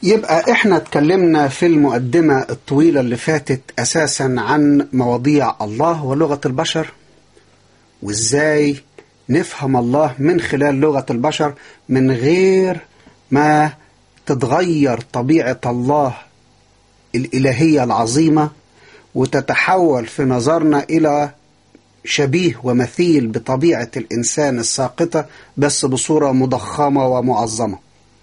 يبقى احنا اتكلمنا في المقدمة الطويلة اللي فاتت اساسا عن مواضيع الله ولغة البشر وازاي نفهم الله من خلال لغة البشر من غير ما تتغير طبيعة الله الإلهية العظيمة وتتحول في نظرنا إلى شبيه ومثيل بطبيعة الإنسان الساقطة بس بصورة مضخمة ومعظمة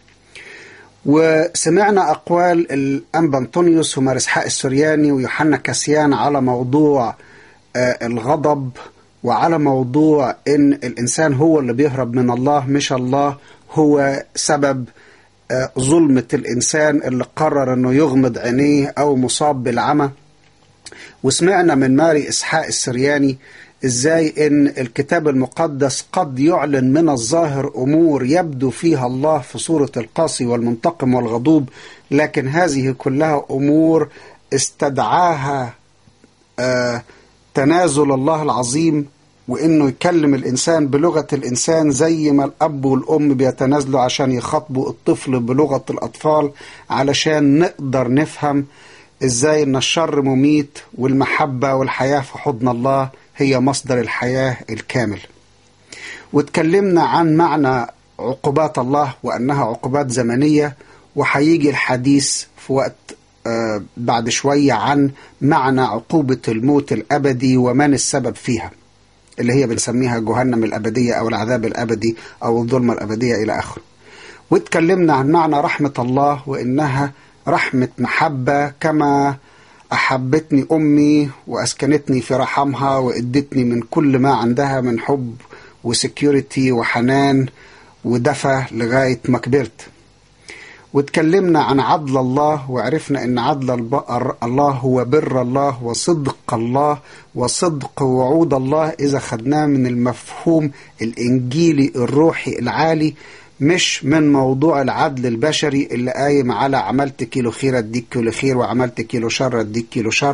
وسمعنا أقوال الأنبا أنطونيوس ومار إسحاق السرياني ويوحنا كاسيان على موضوع الغضب وعلى موضوع إن الإنسان هو اللي بيهرب من الله مش الله هو سبب ظلمة الإنسان اللي قرر أنه يغمض عينيه أو مصاب بالعمى وسمعنا من ماري إسحاق السرياني إزاي إن الكتاب المقدس قد يعلن من الظاهر أمور يبدو فيها الله في صورة القاسي والمنتقم والغضوب لكن هذه كلها أمور استدعاها آه تنازل الله العظيم وانه يكلم الانسان بلغه الانسان زي ما الاب والام بيتنازلوا عشان يخاطبوا الطفل بلغه الاطفال علشان نقدر نفهم ازاي ان الشر مميت والمحبه والحياه في حضن الله هي مصدر الحياه الكامل. واتكلمنا عن معنى عقوبات الله وانها عقوبات زمنيه وهيجي الحديث في وقت آه بعد شويه عن معنى عقوبه الموت الابدي ومن السبب فيها. اللي هي بنسميها جهنم الأبدية أو العذاب الأبدي أو الظلمة الأبدية إلى آخره واتكلمنا عن معنى رحمة الله وإنها رحمة محبة كما أحبتني أمي وأسكنتني في رحمها وإدتني من كل ما عندها من حب وسكيورتي وحنان ودفى لغاية ما كبرت واتكلمنا عن عدل الله وعرفنا ان عدل الله هو بر الله وصدق الله وصدق وعود الله اذا خدناه من المفهوم الانجيلي الروحي العالي مش من موضوع العدل البشري اللي قايم على عملت كيلو خير اديك كيلو خير وعملت كيلو شر اديك كيلو شر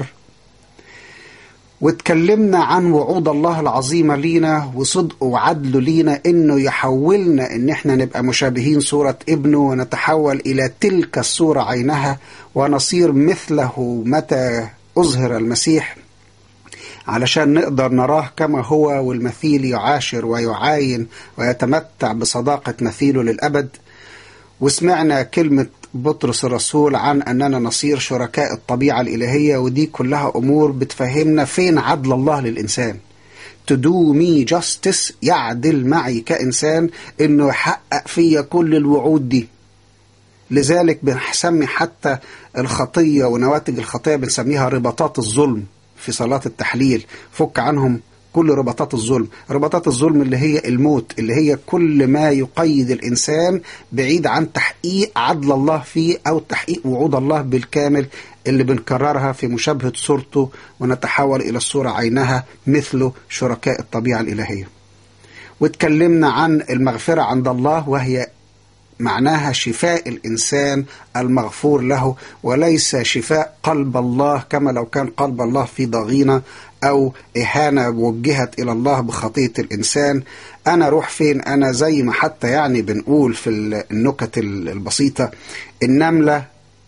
واتكلمنا عن وعود الله العظيمة لينا وصدقه وعدله لينا انه يحولنا ان احنا نبقى مشابهين صورة ابنه ونتحول الى تلك الصورة عينها ونصير مثله متى اظهر المسيح علشان نقدر نراه كما هو والمثيل يعاشر ويعاين ويتمتع بصداقة مثيله للأبد وسمعنا كلمة بطرس الرسول عن أننا نصير شركاء الطبيعة الإلهية ودي كلها أمور بتفهمنا فين عدل الله للإنسان to do me justice يعدل معي كإنسان إنه يحقق فيا كل الوعود دي لذلك بنسمي حتى الخطية ونواتج الخطية بنسميها رباطات الظلم في صلاة التحليل فك عنهم كل رباطات الظلم رباطات الظلم اللي هي الموت اللي هي كل ما يقيد الإنسان بعيد عن تحقيق عدل الله فيه أو تحقيق وعود الله بالكامل اللي بنكررها في مشابهة صورته ونتحول إلى الصورة عينها مثل شركاء الطبيعة الإلهية واتكلمنا عن المغفرة عند الله وهي معناها شفاء الإنسان المغفور له وليس شفاء قلب الله كما لو كان قلب الله في ضغينة أو إهانة وجهت إلى الله بخطية الإنسان أنا روح فين أنا زي ما حتى يعني بنقول في النكت البسيطة النملة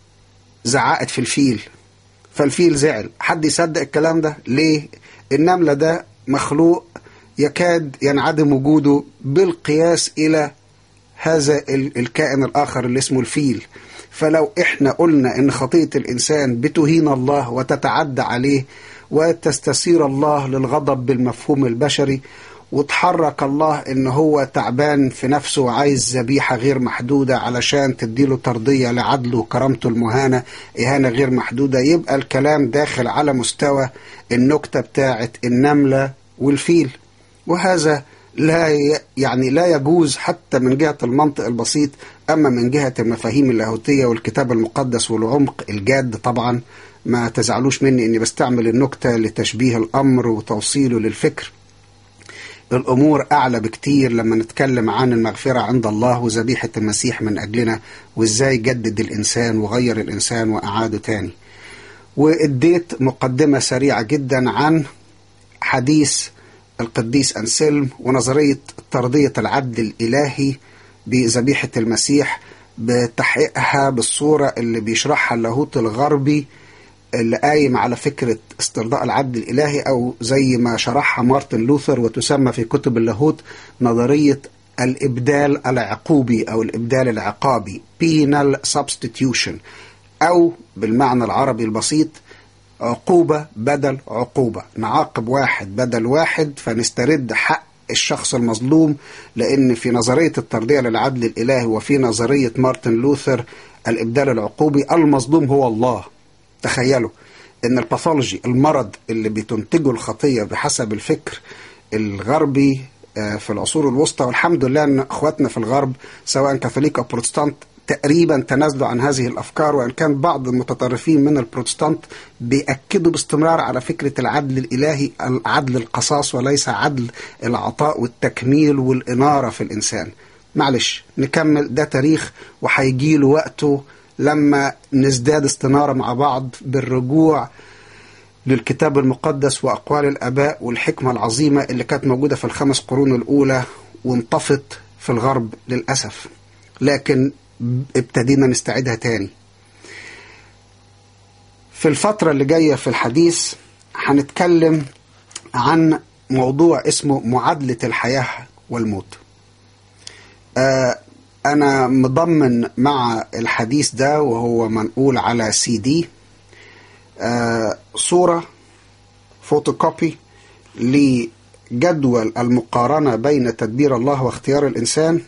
زعقت في الفيل فالفيل زعل حد يصدق الكلام ده ليه النملة ده مخلوق يكاد ينعدم وجوده بالقياس إلى هذا الكائن الآخر اللي اسمه الفيل فلو احنا قلنا ان خطية الإنسان بتهين الله وتتعدى عليه وتستثير الله للغضب بالمفهوم البشري وتحرك الله ان هو تعبان في نفسه وعايز ذبيحة غير محدودة علشان تديله ترضية لعدله وكرامته المهانة إهانة غير محدودة يبقى الكلام داخل على مستوى النكتة بتاعت النملة والفيل وهذا لا يعني لا يجوز حتى من جهة المنطق البسيط أما من جهة المفاهيم اللاهوتية والكتاب المقدس والعمق الجاد طبعا ما تزعلوش مني أني بستعمل النكتة لتشبيه الأمر وتوصيله للفكر الأمور أعلى بكتير لما نتكلم عن المغفرة عند الله وذبيحة المسيح من أجلنا وإزاي جدد الإنسان وغير الإنسان وأعاده تاني واديت مقدمة سريعة جدا عن حديث القديس أنسلم ونظرية ترضية العدل الإلهي بذبيحة المسيح بتحقيقها بالصورة اللي بيشرحها اللاهوت الغربي اللي قايم على فكرة استرضاء العدل الإلهي أو زي ما شرحها مارتن لوثر وتسمى في كتب اللاهوت نظرية الإبدال العقوبي أو الإبدال العقابي penal substitution أو بالمعنى العربي البسيط عقوبة بدل عقوبة نعاقب واحد بدل واحد فنسترد حق الشخص المظلوم لأن في نظرية الترضية للعدل الإلهي وفي نظرية مارتن لوثر الإبدال العقوبي المظلوم هو الله تخيلوا ان الباثولوجي المرض اللي بتنتجه الخطيه بحسب الفكر الغربي في العصور الوسطى والحمد لله ان اخواتنا في الغرب سواء كاثوليك او بروتستانت تقريبا تنازلوا عن هذه الافكار وان كان بعض المتطرفين من البروتستانت بياكدوا باستمرار على فكره العدل الالهي عدل القصاص وليس عدل العطاء والتكميل والاناره في الانسان معلش نكمل ده تاريخ وهيجي له وقته لما نزداد استنارة مع بعض بالرجوع للكتاب المقدس وأقوال الآباء والحكمة العظيمة اللي كانت موجودة في الخمس قرون الأولى وانطفت في الغرب للأسف لكن ابتدينا نستعيدها تاني في الفترة اللي جاية في الحديث هنتكلم عن موضوع اسمه معادلة الحياة والموت آه أنا مضمن مع الحديث ده وهو منقول على سي دي آه صورة فوتوكوبي لجدول المقارنة بين تدبير الله واختيار الإنسان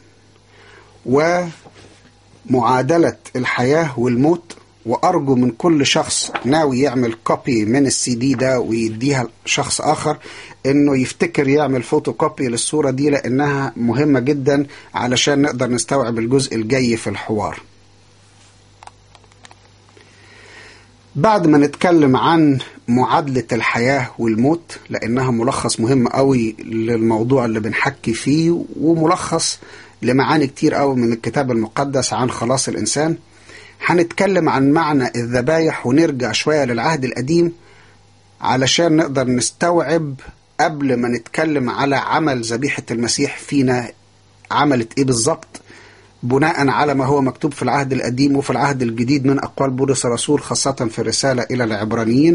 ومعادلة الحياة والموت وأرجو من كل شخص ناوي يعمل كوبي من السي دي ده ويديها لشخص آخر إنه يفتكر يعمل فوتوكوبي للصورة دي لأنها مهمة جدا علشان نقدر نستوعب الجزء الجاي في الحوار بعد ما نتكلم عن معادلة الحياة والموت لأنها ملخص مهم قوي للموضوع اللي بنحكي فيه وملخص لمعاني كتير قوي من الكتاب المقدس عن خلاص الإنسان هنتكلم عن معنى الذبايح ونرجع شوية للعهد القديم علشان نقدر نستوعب قبل ما نتكلم على عمل ذبيحة المسيح فينا عملت ايه بالظبط بناء على ما هو مكتوب في العهد القديم وفي العهد الجديد من أقوال بولس الرسول خاصة في الرسالة إلى العبرانيين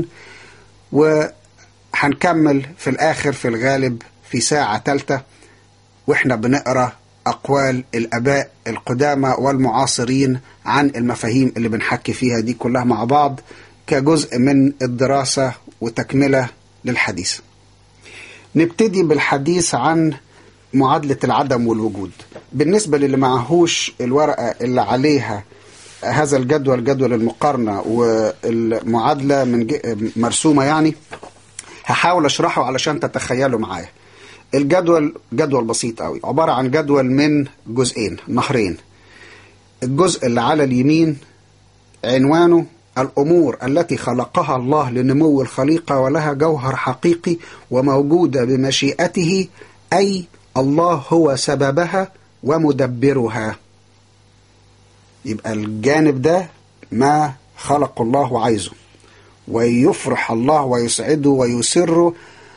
وهنكمل في الآخر في الغالب في ساعة ثالثة وإحنا بنقرأ أقوال الآباء القدامى والمعاصرين عن المفاهيم اللي بنحكي فيها دي كلها مع بعض كجزء من الدراسة وتكملة للحديث نبتدي بالحديث عن معادلة العدم والوجود بالنسبة للي معهوش الورقة اللي عليها هذا الجدول جدول المقارنة والمعادلة من مرسومة يعني هحاول أشرحه علشان تتخيلوا معايا الجدول جدول بسيط قوي عبارة عن جدول من جزئين نهرين الجزء اللي على اليمين عنوانه الأمور التي خلقها الله لنمو الخليقة ولها جوهر حقيقي وموجودة بمشيئته أي الله هو سببها ومدبرها يبقى الجانب ده ما خلق الله وعايزه ويفرح الله ويسعده ويسره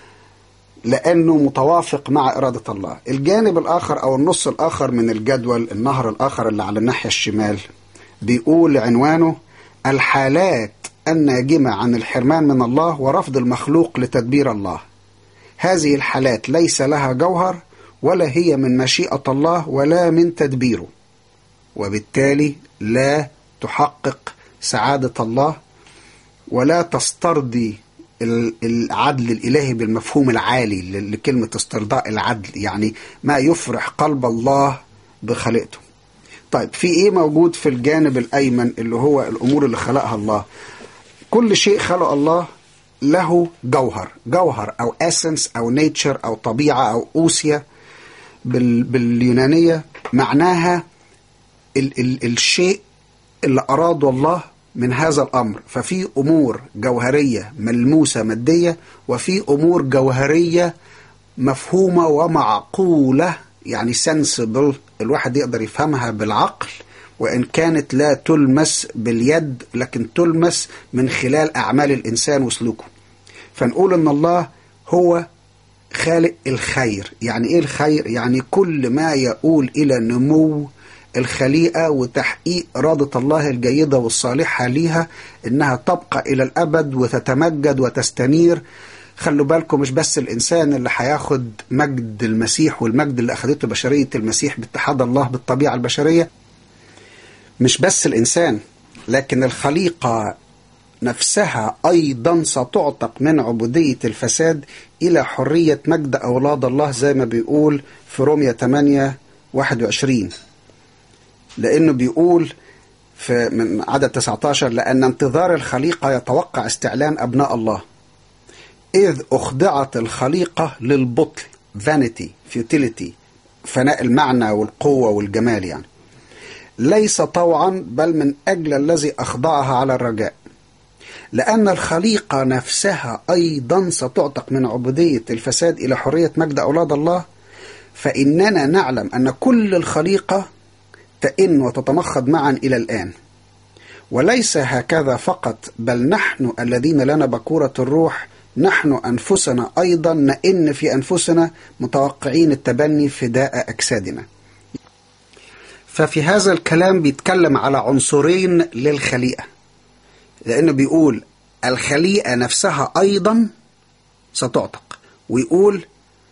لأنه متوافق مع إرادة الله الجانب الآخر أو النص الآخر من الجدول النهر الآخر اللي على الناحية الشمال بيقول عنوانه الحالات الناجمة عن الحرمان من الله ورفض المخلوق لتدبير الله هذه الحالات ليس لها جوهر ولا هي من مشيئة الله ولا من تدبيره وبالتالي لا تحقق سعادة الله ولا تسترضي العدل الإلهي بالمفهوم العالي لكلمة استرضاء العدل يعني ما يفرح قلب الله بخلقته طيب في ايه موجود في الجانب الأيمن اللي هو الأمور اللي خلقها الله كل شيء خلق الله له جوهر جوهر أو اسنس أو نيتشر أو طبيعة أو أوسيا بال باليونانية معناها ال ال الشيء اللي أراده الله من هذا الأمر ففي أمور جوهرية ملموسة مادية وفي أمور جوهرية مفهومة ومعقولة يعني سنسبل الواحد يقدر يفهمها بالعقل وإن كانت لا تلمس باليد لكن تلمس من خلال أعمال الإنسان وسلوكه فنقول أن الله هو خالق الخير يعني إيه الخير؟ يعني كل ما يقول إلى نمو الخليقة وتحقيق إرادة الله الجيدة والصالحة ليها إنها تبقى إلى الأبد وتتمجد وتستنير خلوا بالكم مش بس الإنسان اللي هياخد مجد المسيح والمجد اللي أخدته بشرية المسيح باتحاد الله بالطبيعة البشرية مش بس الإنسان لكن الخليقة نفسها أيضا ستعتق من عبودية الفساد إلى حرية مجد أولاد الله زي ما بيقول في رومية 8 21 لأنه بيقول في من عدد 19 لأن انتظار الخليقة يتوقع استعلان أبناء الله إذ أخضعت الخليقة للبطل vanity futility فناء المعنى والقوة والجمال يعني ليس طوعا بل من أجل الذي أخضعها على الرجاء لأن الخليقة نفسها أيضا ستعتق من عبودية الفساد إلى حرية مجد أولاد الله فإننا نعلم أن كل الخليقة تئن وتتمخض معا إلى الآن وليس هكذا فقط بل نحن الذين لنا بكورة الروح نحن أنفسنا أيضا نئن في أنفسنا متوقعين التبني فداء أجسادنا ففي هذا الكلام بيتكلم على عنصرين للخليقة لأنه بيقول الخليقة نفسها أيضا ستعتق ويقول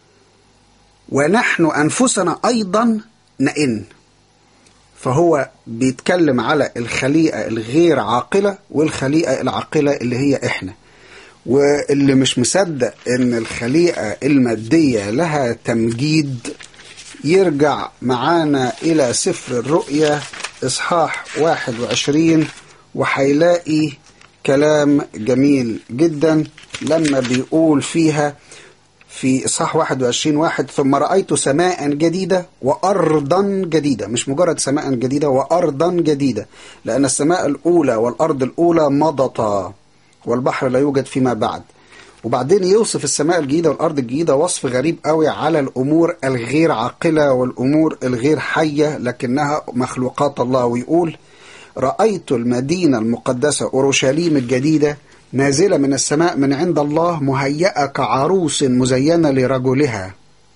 ونحن أنفسنا أيضا نئن فهو بيتكلم على الخليقة الغير عاقلة والخليقة العاقلة اللي هي إحنا واللي مش مصدق ان الخليقة المادية لها تمجيد يرجع معانا الى سفر الرؤيا اصحاح 21 وهيلاقي كلام جميل جدا لما بيقول فيها في إصحاح 21 واحد ثم رأيت سماء جديدة وأرضا جديدة مش مجرد سماء جديدة وأرضا جديدة لأن السماء الأولى والأرض الأولى مضتا والبحر لا يوجد فيما بعد وبعدين يوصف السماء الجديدة والأرض الجديدة وصف غريب قوي على الأمور الغير عاقلة والأمور الغير حية لكنها مخلوقات الله ويقول رأيت المدينة المقدسة أورشليم الجديدة نازلة من السماء من عند الله مهيئة كعروس مزينة لرجلها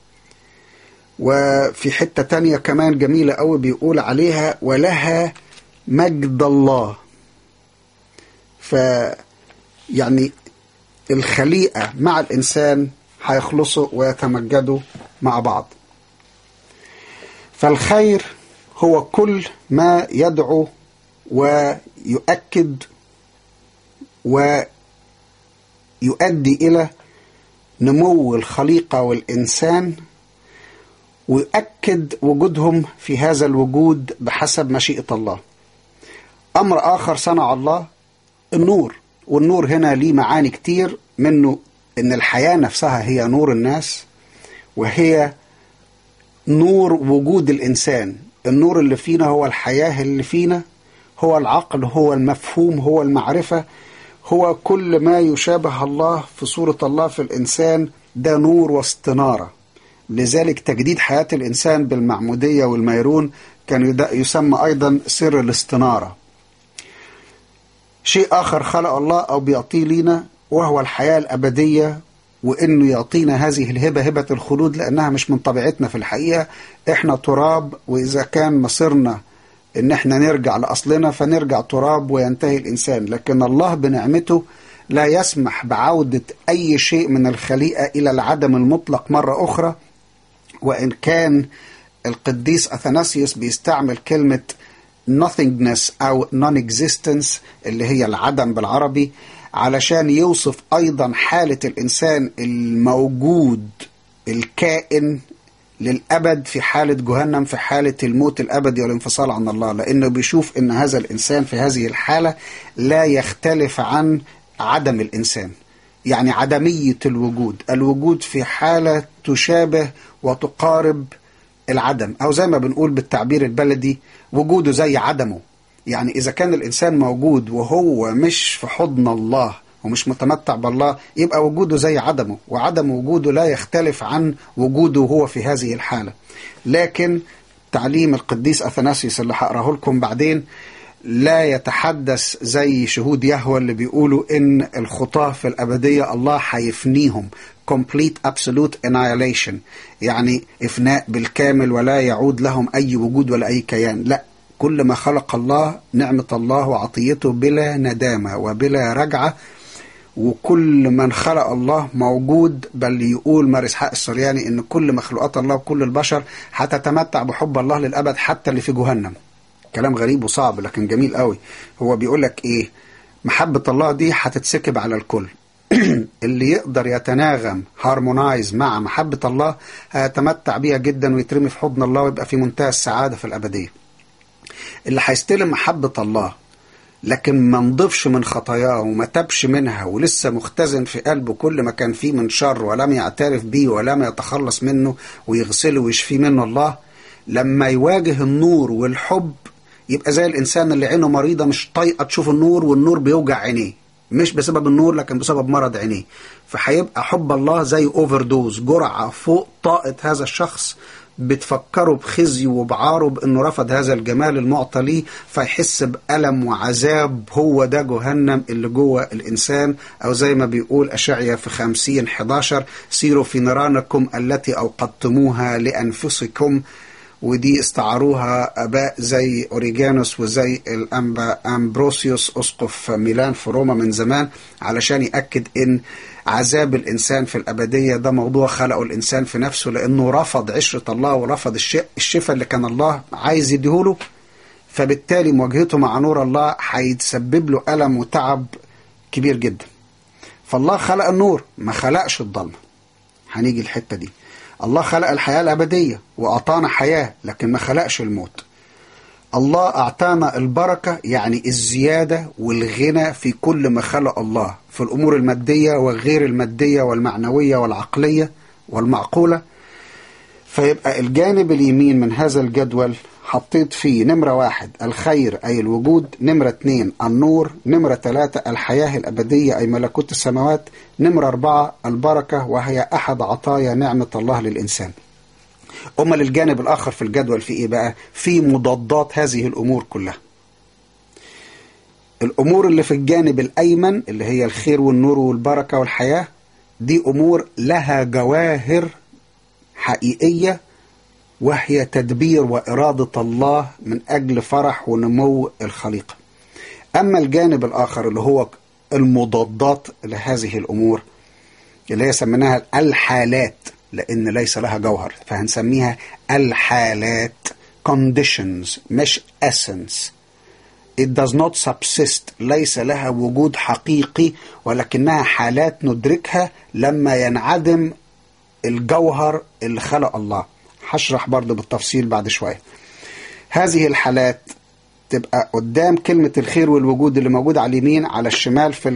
وفي حتة تانية كمان جميلة قوي بيقول عليها ولها مجد الله ف يعني الخليقة مع الإنسان هيخلصوا ويتمجدوا مع بعض فالخير هو كل ما يدعو ويؤكد ويؤدي إلى نمو الخليقة والإنسان ويؤكد وجودهم في هذا الوجود بحسب مشيئة الله أمر آخر صنع الله النور والنور هنا ليه معاني كتير منه ان الحياة نفسها هي نور الناس وهي نور وجود الإنسان النور اللي فينا هو الحياة اللي فينا هو العقل هو المفهوم هو المعرفة هو كل ما يشابه الله في صورة الله في الإنسان ده نور واستنارة لذلك تجديد حياة الإنسان بالمعمودية والميرون كان يسمى أيضا سر الاستنارة شيء آخر خلق الله أو بيعطيه لينا وهو الحياة الأبدية وإنه يعطينا هذه الهبة هبة الخلود لأنها مش من طبيعتنا في الحقيقة إحنا تراب وإذا كان مصيرنا إن إحنا نرجع لأصلنا فنرجع تراب وينتهي الإنسان لكن الله بنعمته لا يسمح بعودة أي شيء من الخليقة إلى العدم المطلق مرة أخرى وإن كان القديس أثناسيوس بيستعمل كلمة nothingness أو non-existence اللي هي العدم بالعربي علشان يوصف أيضا حالة الإنسان الموجود الكائن للأبد في حالة جهنم في حالة الموت الأبدي والانفصال عن الله لأنه بيشوف أن هذا الإنسان في هذه الحالة لا يختلف عن عدم الإنسان يعني عدمية الوجود الوجود في حالة تشابه وتقارب العدم أو زي ما بنقول بالتعبير البلدي وجوده زي عدمه يعني إذا كان الإنسان موجود وهو مش في حضن الله ومش متمتع بالله يبقى وجوده زي عدمه وعدم وجوده لا يختلف عن وجوده هو في هذه الحالة لكن تعليم القديس أثناسيوس اللي هقراه لكم بعدين لا يتحدث زي شهود يهوى اللي بيقولوا ان الخطاة في الابدية الله هيفنيهم complete absolute annihilation يعني افناء بالكامل ولا يعود لهم اي وجود ولا اي كيان لا كل ما خلق الله نعمة الله وعطيته بلا ندامة وبلا رجعة وكل من خلق الله موجود بل يقول مار اسحاق السرياني ان كل مخلوقات الله وكل البشر هتتمتع بحب الله للابد حتى اللي في جهنم كلام غريب وصعب لكن جميل قوي هو بيقول لك ايه محبة الله دي هتتسكب على الكل اللي يقدر يتناغم هارمونايز مع محبة الله هيتمتع بيها جدا ويترمي في حضن الله ويبقى في منتهى السعادة في الأبدية اللي هيستلم محبة الله لكن ما نضفش من خطاياه وما تبش منها ولسه مختزن في قلبه كل ما كان فيه من شر ولم يعترف بيه ولم يتخلص منه ويغسله ويشفيه منه الله لما يواجه النور والحب يبقى زي الإنسان اللي عينه مريضة مش طايقة تشوف النور والنور بيوجع عينيه مش بسبب النور لكن بسبب مرض عينيه فهيبقى حب الله زي اوفر دوز جرعة فوق طاقة هذا الشخص بتفكره بخزي وبعاره بانه رفض هذا الجمال المعطى ليه فيحس بألم وعذاب هو ده جهنم اللي جوه الإنسان أو زي ما بيقول أشعيا في خمسين 11 سيروا في نيرانكم التي أوقدتموها لأنفسكم ودي استعاروها اباء زي اوريجانوس وزي الانبا امبروسيوس اسقف ميلان في روما من زمان علشان ياكد ان عذاب الانسان في الابديه ده موضوع خلقه الانسان في نفسه لانه رفض عشره الله ورفض الشفاء اللي كان الله عايز يديهوله فبالتالي مواجهته مع نور الله هيتسبب له الم وتعب كبير جدا فالله خلق النور ما خلقش الضلمه هنيجي الحته دي الله خلق الحياة الأبدية وأعطانا حياة لكن ما خلقش الموت الله أعطانا البركة يعني الزيادة والغنى في كل ما خلق الله في الأمور المادية وغير المادية والمعنوية والعقلية والمعقولة فيبقى الجانب اليمين من هذا الجدول حطيت فيه نمرة واحد الخير أي الوجود نمرة اتنين النور نمرة ثلاثة الحياة الأبدية أي ملكوت السماوات نمرة أربعة البركة وهي أحد عطايا نعمة الله للإنسان أما للجانب الآخر في الجدول في إيه بقى في مضادات هذه الأمور كلها الأمور اللي في الجانب الأيمن اللي هي الخير والنور والبركة والحياة دي أمور لها جواهر حقيقية وهي تدبير وإرادة الله من أجل فرح ونمو الخليقة أما الجانب الآخر اللي هو المضادات لهذه الأمور اللي هي سميناها الحالات لأن ليس لها جوهر فهنسميها الحالات conditions مش essence it does not subsist ليس لها وجود حقيقي ولكنها حالات ندركها لما ينعدم الجوهر اللي خلق الله هشرح برضه بالتفصيل بعد شوية هذه الحالات تبقى قدام كلمة الخير والوجود اللي موجودة على اليمين على الشمال في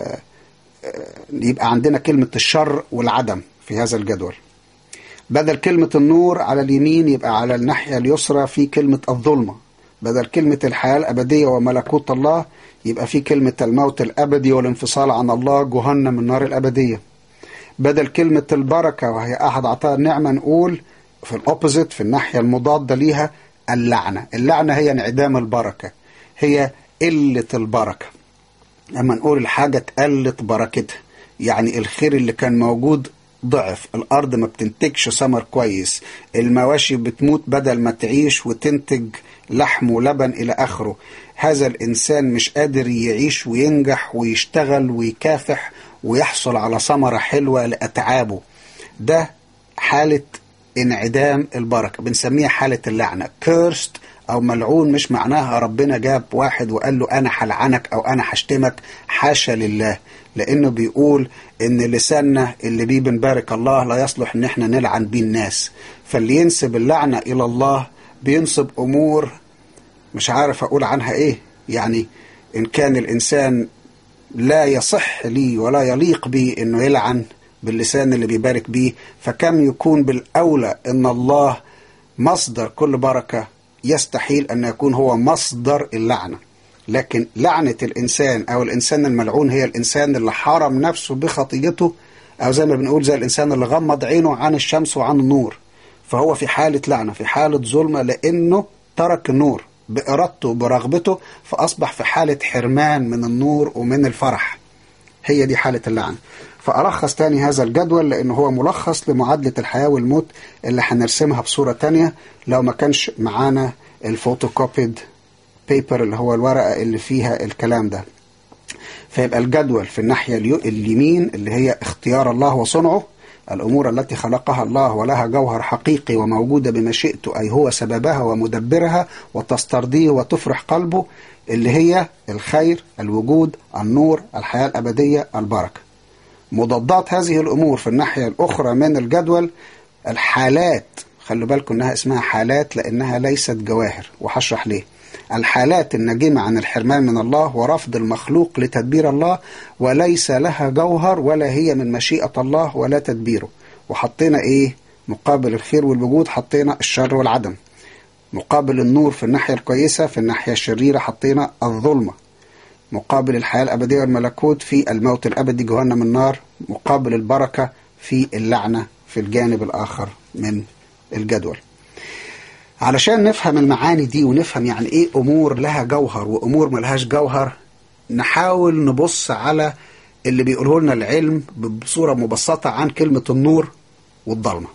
يبقى عندنا كلمة الشر والعدم في هذا الجدول بدل كلمة النور على اليمين يبقى على الناحية اليسرى في كلمة الظلمة بدل كلمة الحياة الأبدية وملكوت الله يبقى في كلمة الموت الأبدي والانفصال عن الله جهنم النار الأبدية بدل كلمة البركة وهي أحد عطاء النعمة نقول في الأوبوزيت في الناحية المضادة ليها اللعنة اللعنة هي انعدام البركة هي قلة البركة لما نقول الحاجة اتقلت بركتها يعني الخير اللي كان موجود ضعف الأرض ما بتنتجش ثمر كويس المواشي بتموت بدل ما تعيش وتنتج لحم ولبن إلى آخره هذا الإنسان مش قادر يعيش وينجح ويشتغل ويكافح ويحصل على ثمرة حلوة لأتعابه ده حالة انعدام البركة بنسميها حالة اللعنة cursed أو ملعون مش معناها ربنا جاب واحد وقال له أنا هلعنك أو أنا هشتمك حاشا لله لأنه بيقول إن لساننا اللي بيه بنبارك الله لا يصلح إن إحنا نلعن بيه الناس فاللي ينسب اللعنة إلى الله بينسب أمور مش عارف أقول عنها إيه يعني إن كان الإنسان لا يصح لي ولا يليق بي إنه يلعن باللسان اللي بيبارك بيه فكم يكون بالأولى إن الله مصدر كل بركة يستحيل أن يكون هو مصدر اللعنة لكن لعنة الإنسان أو الإنسان الملعون هي الإنسان اللي حرم نفسه بخطيته أو زي ما بنقول زي الإنسان اللي غمض عينه عن الشمس وعن النور فهو في حالة لعنة في حالة ظلمة لأنه ترك النور بإرادته وبرغبته فأصبح في حالة حرمان من النور ومن الفرح هي دي حالة اللعنة فألخص تاني هذا الجدول لأنه هو ملخص لمعادلة الحياة والموت اللي هنرسمها بصورة تانية لو ما كانش معانا الفوتوكوبيد بيبر اللي هو الورقة اللي فيها الكلام ده فيبقى الجدول في الناحية اليمين اللي هي اختيار الله وصنعه الأمور التي خلقها الله ولها جوهر حقيقي وموجودة بمشيئته أي هو سببها ومدبرها وتسترضيه وتفرح قلبه اللي هي الخير الوجود النور الحياة الأبدية البركة مضادات هذه الأمور في الناحية الأخرى من الجدول الحالات خلوا بالكم أنها اسمها حالات لأنها ليست جواهر وهشرح ليه الحالات الناجمة عن الحرمان من الله ورفض المخلوق لتدبير الله وليس لها جوهر ولا هي من مشيئة الله ولا تدبيره وحطينا ايه مقابل الخير والوجود حطينا الشر والعدم مقابل النور في الناحية الكويسة في الناحية الشريرة حطينا الظلمة مقابل الحياة الأبدية والملكوت في الموت الأبدي جهنم النار مقابل البركة في اللعنة في الجانب الآخر من الجدول علشان نفهم المعاني دي ونفهم يعني ايه امور لها جوهر وامور ملهاش جوهر نحاول نبص على اللي بيقوله لنا العلم بصورة مبسطة عن كلمة النور والضلمة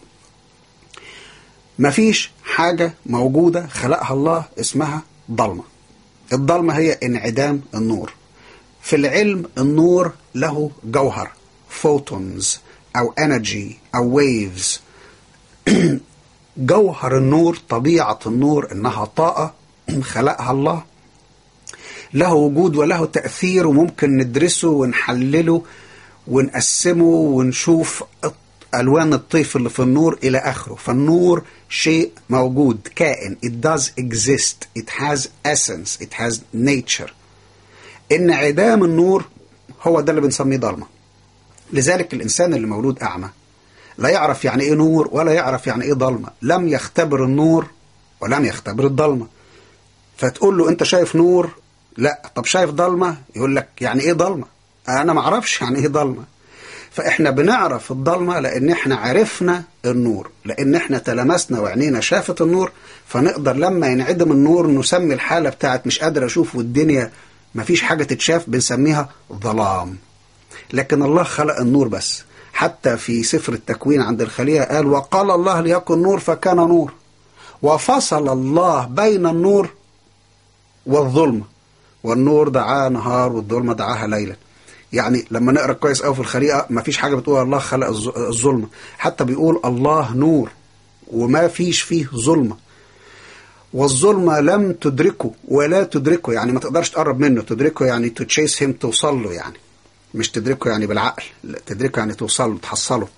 مفيش حاجة موجودة خلقها الله اسمها ضلمة الضلمة هي انعدام النور في العلم النور له جوهر فوتونز أو انرجي أو ويفز جوهر النور طبيعة النور إنها طاقة خلقها الله له وجود وله تأثير وممكن ندرسه ونحلله ونقسمه ونشوف ألوان الطيف اللي في النور إلى آخره فالنور شيء موجود كائن it does exist it has essence it has nature انعدام النور هو ده اللي بنسميه ضلمة لذلك الإنسان اللي مولود أعمى لا يعرف يعني ايه نور ولا يعرف يعني ايه ضلمة لم يختبر النور ولم يختبر الضلمة فتقول له انت شايف نور لا طب شايف ضلمة يقول لك يعني ايه ضلمة انا ما اعرفش يعني ايه ضلمة فاحنا بنعرف الضلمة لان احنا عرفنا النور لان احنا تلمسنا وعينينا شافت النور فنقدر لما ينعدم النور نسمي الحالة بتاعت مش قادر اشوف والدنيا مفيش حاجة تتشاف بنسميها ظلام لكن الله خلق النور بس حتى في سفر التكوين عند الخلية قال وقال الله ليكن نور فكان نور وفصل الله بين النور والظلمة والنور دعاه نهار والظلمة دعاها ليلا يعني لما نقرا كويس قوي في الخليقه ما فيش حاجه بتقول الله خلق الظلمه حتى بيقول الله نور وما فيش فيه ظلمه والظلمه لم تدركه ولا تدركه يعني ما تقدرش تقرب منه تدركه يعني تشيس هيم توصل له يعني مش تدركه يعني بالعقل لا تدركه يعني توصل له تحصله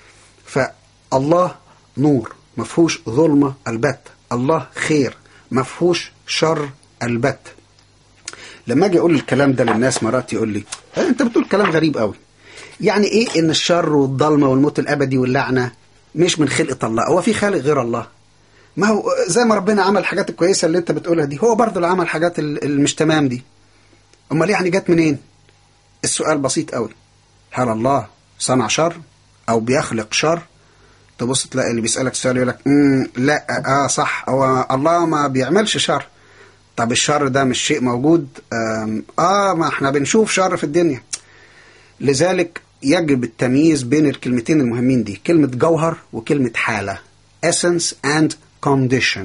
فالله نور ما فيهوش ظلمه البتة الله خير ما فيهوش شر البتة لما اجي اقول الكلام ده للناس مرات يقول لي انت بتقول كلام غريب قوي يعني ايه ان الشر والضلمه والموت الابدي واللعنه مش من خلقه الله هو في خالق غير الله ما هو زي ما ربنا عمل الحاجات الكويسه اللي انت بتقولها دي هو برضه اللي عمل الحاجات اللي مش تمام دي امال يعني جت منين السؤال بسيط قوي هل الله صنع شر او بيخلق شر تبص تلاقي اللي بيسالك السؤال يقول لك لا اه صح هو الله ما بيعملش شر طب الشر ده مش شيء موجود اه ما احنا بنشوف شر في الدنيا لذلك يجب التمييز بين الكلمتين المهمين دي كلمة جوهر وكلمة حالة essence and condition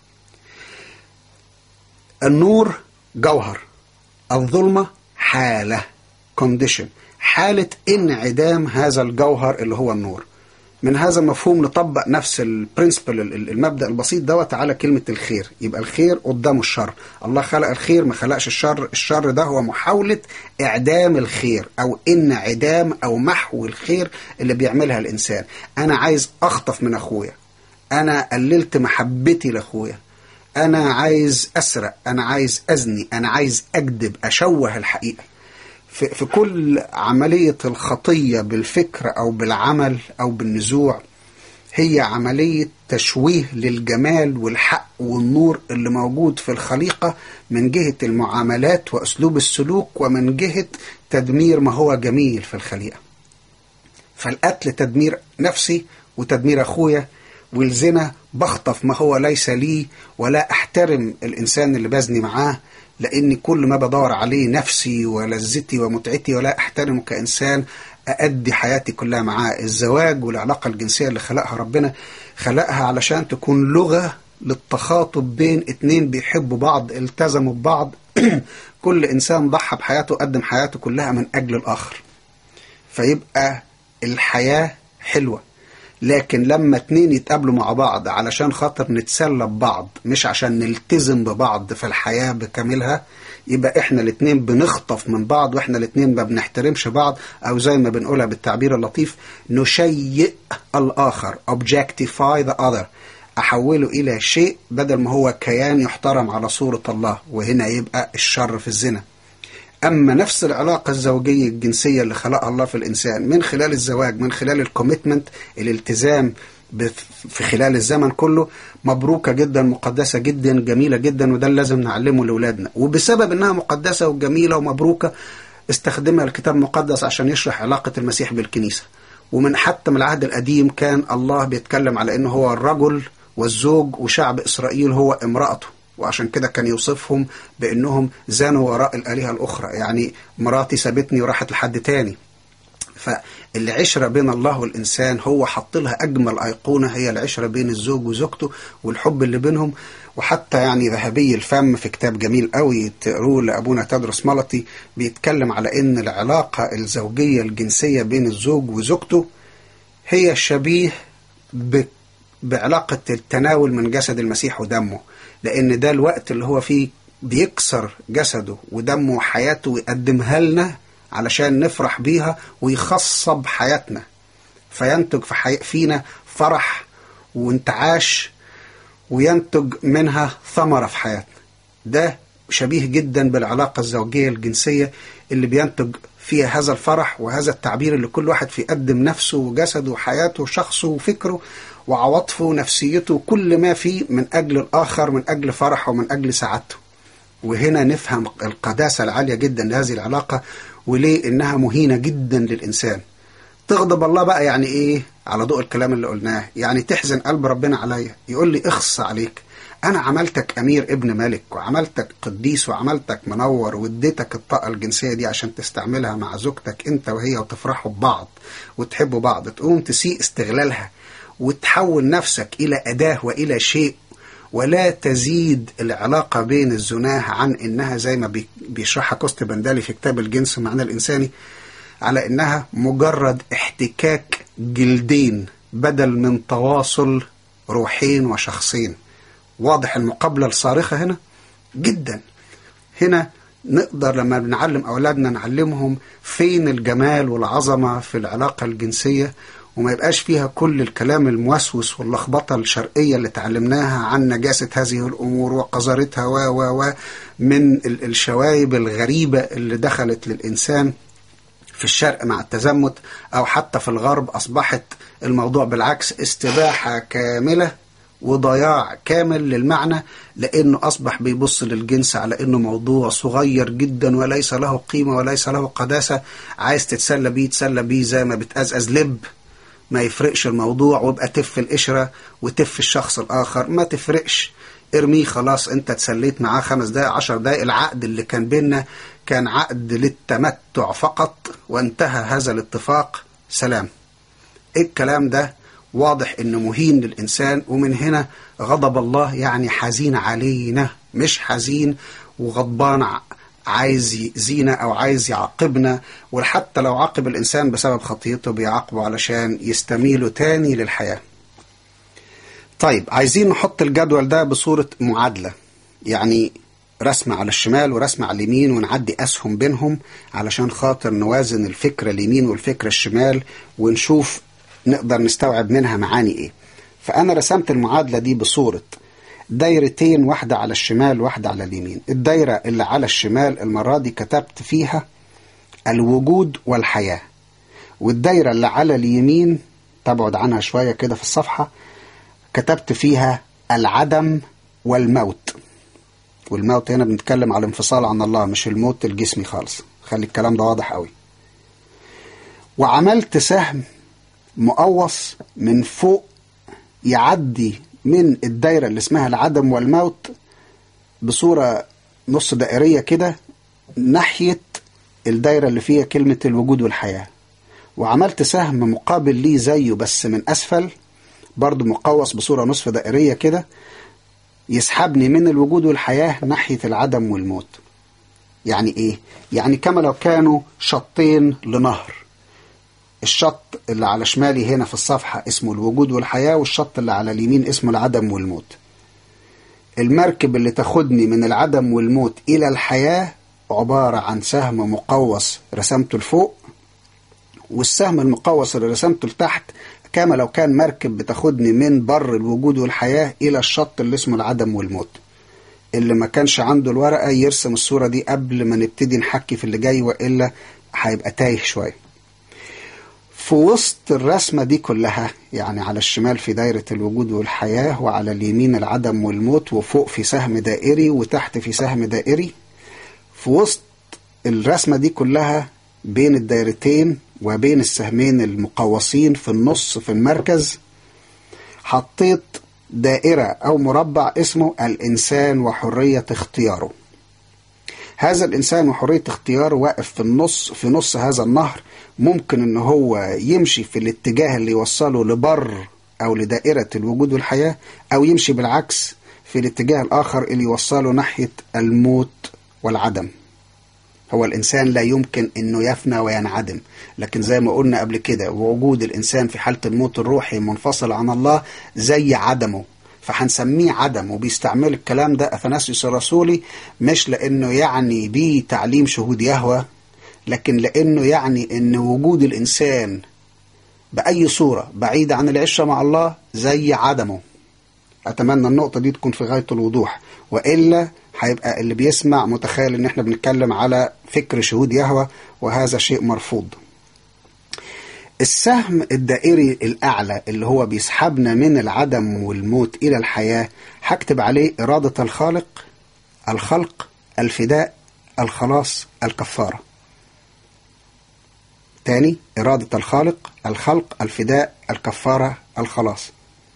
النور جوهر الظلمة حالة condition حالة انعدام هذا الجوهر اللي هو النور من هذا المفهوم نطبق نفس البرنسبل المبدا البسيط دوت على كلمه الخير يبقى الخير قدامه الشر الله خلق الخير ما خلقش الشر الشر ده هو محاوله اعدام الخير او انعدام او محو الخير اللي بيعملها الانسان انا عايز اخطف من اخويا انا قللت محبتي لاخويا انا عايز اسرق انا عايز ازني انا عايز اكذب اشوه الحقيقه في, في كل عملية الخطية بالفكر أو بالعمل أو بالنزوع هي عملية تشويه للجمال والحق والنور اللي موجود في الخليقة من جهة المعاملات وأسلوب السلوك ومن جهة تدمير ما هو جميل في الخليقة فالقتل تدمير نفسي وتدمير أخويا والزنا بخطف ما هو ليس لي ولا احترم الانسان اللي بزني معاه لاني كل ما بدور عليه نفسي ولذتي ومتعتي ولا احترمه كانسان أأدي حياتي كلها معاه الزواج والعلاقة الجنسية اللي خلقها ربنا خلقها علشان تكون لغة للتخاطب بين اتنين بيحبوا بعض التزموا ببعض كل إنسان ضحى بحياته قدم حياته كلها من أجل الآخر فيبقى الحياة حلوة لكن لما اتنين يتقابلوا مع بعض علشان خاطر نتسلى ببعض مش عشان نلتزم ببعض في الحياة بكاملها يبقى احنا الاتنين بنخطف من بعض واحنا الاتنين ما بنحترمش بعض او زي ما بنقولها بالتعبير اللطيف نشيء الاخر objectify the other احوله الى شيء بدل ما هو كيان يحترم على صورة الله وهنا يبقى الشر في الزنا أما نفس العلاقة الزوجية الجنسية اللي خلقها الله في الإنسان من خلال الزواج من خلال الكوميتمنت الالتزام في خلال الزمن كله مبروكة جدا مقدسة جدا جميلة جدا وده اللي لازم نعلمه لأولادنا وبسبب أنها مقدسة وجميلة ومبروكة استخدمها الكتاب المقدس عشان يشرح علاقة المسيح بالكنيسة ومن حتى من العهد القديم كان الله بيتكلم على أنه هو الرجل والزوج وشعب إسرائيل هو امرأته وعشان كده كان يوصفهم بأنهم زانوا وراء الآلهة الأخرى يعني مراتي سابتني وراحت لحد تاني فالعشرة بين الله والإنسان هو حط لها أجمل أيقونة هي العشرة بين الزوج وزوجته والحب اللي بينهم وحتى يعني ذهبي الفم في كتاب جميل قوي تقروه لأبونا تدرس ملطي بيتكلم على أن العلاقة الزوجية الجنسية بين الزوج وزوجته هي شبيه ب... بعلاقة التناول من جسد المسيح ودمه لأن ده الوقت اللي هو فيه بيكسر جسده ودمه وحياته ويقدمها لنا علشان نفرح بيها ويخصب حياتنا فينتج في حي... فينا فرح وانتعاش وينتج منها ثمرة في حياتنا ده شبيه جدا بالعلاقة الزوجية الجنسية اللي بينتج فيها هذا الفرح وهذا التعبير اللي كل واحد في يقدم نفسه وجسده وحياته وشخصه وفكره وعواطفه ونفسيته كل ما فيه من أجل الآخر من أجل فرحه ومن أجل سعادته وهنا نفهم القداسة العالية جدا لهذه العلاقة وليه إنها مهينة جدا للإنسان تغضب الله بقى يعني إيه على ضوء الكلام اللي قلناه يعني تحزن قلب ربنا عليا يقول لي اخص عليك أنا عملتك أمير ابن ملك وعملتك قديس وعملتك منور واديتك الطاقة الجنسية دي عشان تستعملها مع زوجتك أنت وهي وتفرحوا ببعض وتحبوا بعض تقوم تسيء استغلالها وتحول نفسك إلى أداة وإلى شيء ولا تزيد العلاقة بين الزناه عن إنها زي ما بيشرحها كوست بندالي في كتاب الجنس معنى الإنساني على إنها مجرد احتكاك جلدين بدل من تواصل روحين وشخصين واضح المقابلة الصارخة هنا جدا هنا نقدر لما بنعلم أولادنا نعلمهم فين الجمال والعظمة في العلاقة الجنسية وما يبقاش فيها كل الكلام الموسوس واللخبطة الشرقية اللي تعلمناها عن نجاسة هذه الأمور وقذارتها و و و من الشوايب الغريبة اللي دخلت للإنسان في الشرق مع التزمت أو حتى في الغرب أصبحت الموضوع بالعكس استباحة كاملة وضياع كامل للمعنى لأنه أصبح بيبص للجنس على أنه موضوع صغير جدا وليس له قيمة وليس له قداسة عايز تتسلى بيه تسلى بيه زي ما بتأزأز لب ما يفرقش الموضوع ويبقى تف القشرة وتف الشخص الآخر ما تفرقش ارميه خلاص انت تسليت معاه خمس دقايق عشر دقايق العقد اللي كان بيننا كان عقد للتمتع فقط وانتهى هذا الاتفاق سلام ايه الكلام ده واضح انه مهين للانسان ومن هنا غضب الله يعني حزين علينا مش حزين وغضبان عايز يأذينا او عايز يعاقبنا وحتى لو عاقب الانسان بسبب خطيته بيعاقبه علشان يستميله تاني للحياه طيب عايزين نحط الجدول ده بصورة معادلة يعني رسمة على الشمال ورسمة على اليمين ونعدي أسهم بينهم علشان خاطر نوازن الفكرة اليمين والفكرة الشمال ونشوف نقدر نستوعب منها معاني إيه فأنا رسمت المعادلة دي بصورة دايرتين واحدة على الشمال واحدة على اليمين الدايرة اللي على الشمال المرة دي كتبت فيها الوجود والحياة والدايرة اللي على اليمين تبعد عنها شوية كده في الصفحة كتبت فيها العدم والموت والموت هنا بنتكلم على الانفصال عن الله مش الموت الجسمي خالص خلي الكلام ده واضح قوي وعملت سهم مقوص من فوق يعدي من الدايرة اللي اسمها العدم والموت بصورة نص دائرية كده ناحية الدايرة اللي فيها كلمة الوجود والحياة وعملت سهم مقابل ليه زيه بس من أسفل برضه مقوس بصورة نصف دائرية كده يسحبني من الوجود والحياة ناحية العدم والموت يعني ايه؟ يعني كما لو كانوا شطين لنهر الشط اللي على شمالي هنا في الصفحة اسمه الوجود والحياة والشط اللي على اليمين اسمه العدم والموت المركب اللي تاخدني من العدم والموت إلى الحياة عبارة عن سهم مقوس رسمته لفوق والسهم المقوس اللي رسمته لتحت كما لو كان مركب بتاخدني من بر الوجود والحياة إلى الشط اللي اسمه العدم والموت اللي ما كانش عنده الورقة يرسم الصورة دي قبل ما نبتدي نحكي في اللي جاي وإلا هيبقى تايه شوية في وسط الرسمة دي كلها يعني على الشمال في دايرة الوجود والحياة وعلى اليمين العدم والموت وفوق في سهم دائري وتحت في سهم دائري في وسط الرسمة دي كلها بين الدايرتين وبين السهمين المقوسين في النص في المركز حطيت دائرة أو مربع اسمه الإنسان وحرية اختياره هذا الإنسان وحرية اختياره واقف في النص في نص هذا النهر ممكن إن هو يمشي في الاتجاه اللي يوصله لبر أو لدائرة الوجود والحياة أو يمشي بالعكس في الاتجاه الآخر اللي يوصله ناحية الموت والعدم هو الإنسان لا يمكن أنه يفنى وينعدم لكن زي ما قلنا قبل كده وجود الإنسان في حالة الموت الروحي منفصل عن الله زي عدمه فهنسميه عدم وبيستعمل الكلام ده أثناسيوس الرسولي مش لأنه يعني بيه تعليم شهود يهوى لكن لأنه يعني أن وجود الإنسان بأي صورة بعيدة عن العشرة مع الله زي عدمه أتمنى النقطة دي تكون في غاية الوضوح وإلا هيبقى اللي بيسمع متخيل ان احنا بنتكلم على فكر شهود يهوى وهذا شيء مرفوض السهم الدائري الأعلى اللي هو بيسحبنا من العدم والموت إلى الحياة هكتب عليه إرادة الخالق الخلق الفداء الخلاص الكفارة تاني إرادة الخالق الخلق الفداء الكفارة الخلاص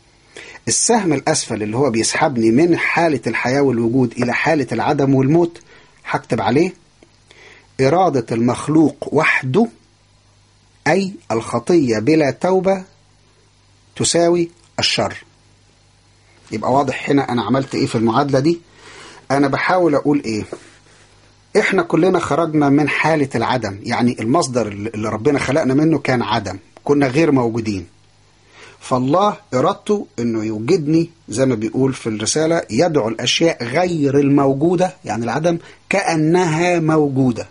السهم الأسفل اللي هو بيسحبني من حالة الحياة والوجود إلى حالة العدم والموت هكتب عليه إرادة المخلوق وحده أي الخطية بلا توبة تساوي الشر يبقى واضح هنا أنا عملت إيه في المعادلة دي أنا بحاول أقول إيه إحنا كلنا خرجنا من حالة العدم يعني المصدر اللي ربنا خلقنا منه كان عدم كنا غير موجودين فالله إرادته أنه يوجدني زي ما بيقول في الرسالة يدعو الأشياء غير الموجودة يعني العدم كأنها موجودة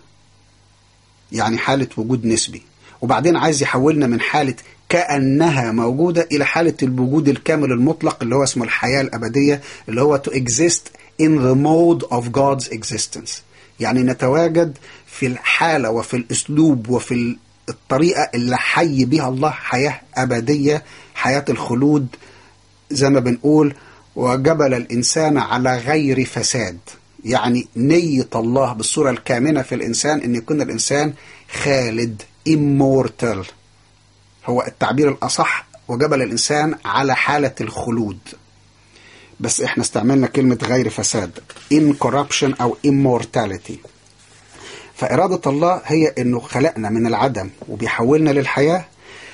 يعني حالة وجود نسبي وبعدين عايز يحولنا من حالة كأنها موجودة إلى حالة الوجود الكامل المطلق اللي هو اسمه الحياة الأبدية اللي هو to exist in the mode of God's existence يعني نتواجد في الحالة وفي الأسلوب وفي الطريقة اللي حي بها الله حياة أبدية حياة الخلود زي ما بنقول وجبل الإنسان على غير فساد يعني نية الله بالصورة الكامنة في الإنسان أن يكون الإنسان خالد immortal هو التعبير الأصح وجبل الإنسان على حالة الخلود بس احنا استعملنا كلمة غير فساد incorruption أو immortality فإرادة الله هي أنه خلقنا من العدم وبيحولنا للحياة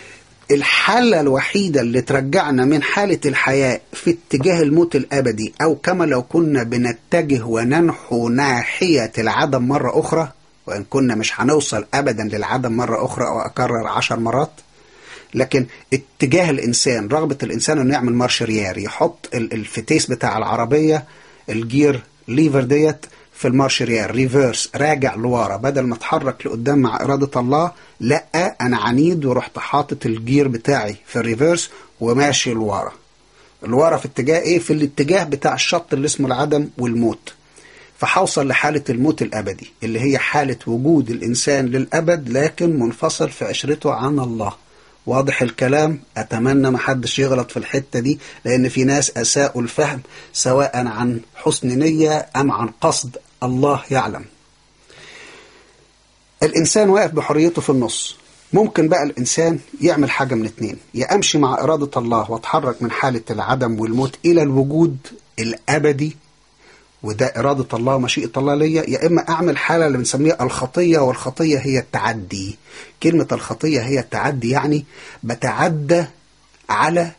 الحالة الوحيدة اللي ترجعنا من حالة الحياة في اتجاه الموت الأبدي أو كما لو كنا بنتجه وننحو ناحية العدم مرة أخرى وإن كنا مش هنوصل أبدا للعدم مرة أخرى أو أكرر عشر مرات لكن اتجاه الإنسان رغبة الإنسان أنه يعمل مارشريير يحط الفتيس بتاع العربية الجير ليفر ديت في المارشريير ريفيرس راجع لورا بدل ما اتحرك لقدام مع إرادة الله لا أنا عنيد ورحت حاطط الجير بتاعي في الريفيرس وماشي لورا لورا في اتجاه ايه في الاتجاه بتاع الشط اللي اسمه العدم والموت فحوصل لحالة الموت الأبدي اللي هي حالة وجود الإنسان للأبد لكن منفصل في عشرته عن الله واضح الكلام أتمنى ما حدش يغلط في الحتة دي لأن في ناس أساءوا الفهم سواء عن حسن نية أم عن قصد الله يعلم الإنسان واقف بحريته في النص ممكن بقى الإنسان يعمل حاجة من اتنين يا أمشي مع إرادة الله واتحرك من حالة العدم والموت إلى الوجود الأبدي وده إرادة الله ومشيئة الله ليا يا إما أعمل حالة اللي بنسميها الخطية والخطية هي التعدي كلمة الخطية هي التعدي يعني بتعدى على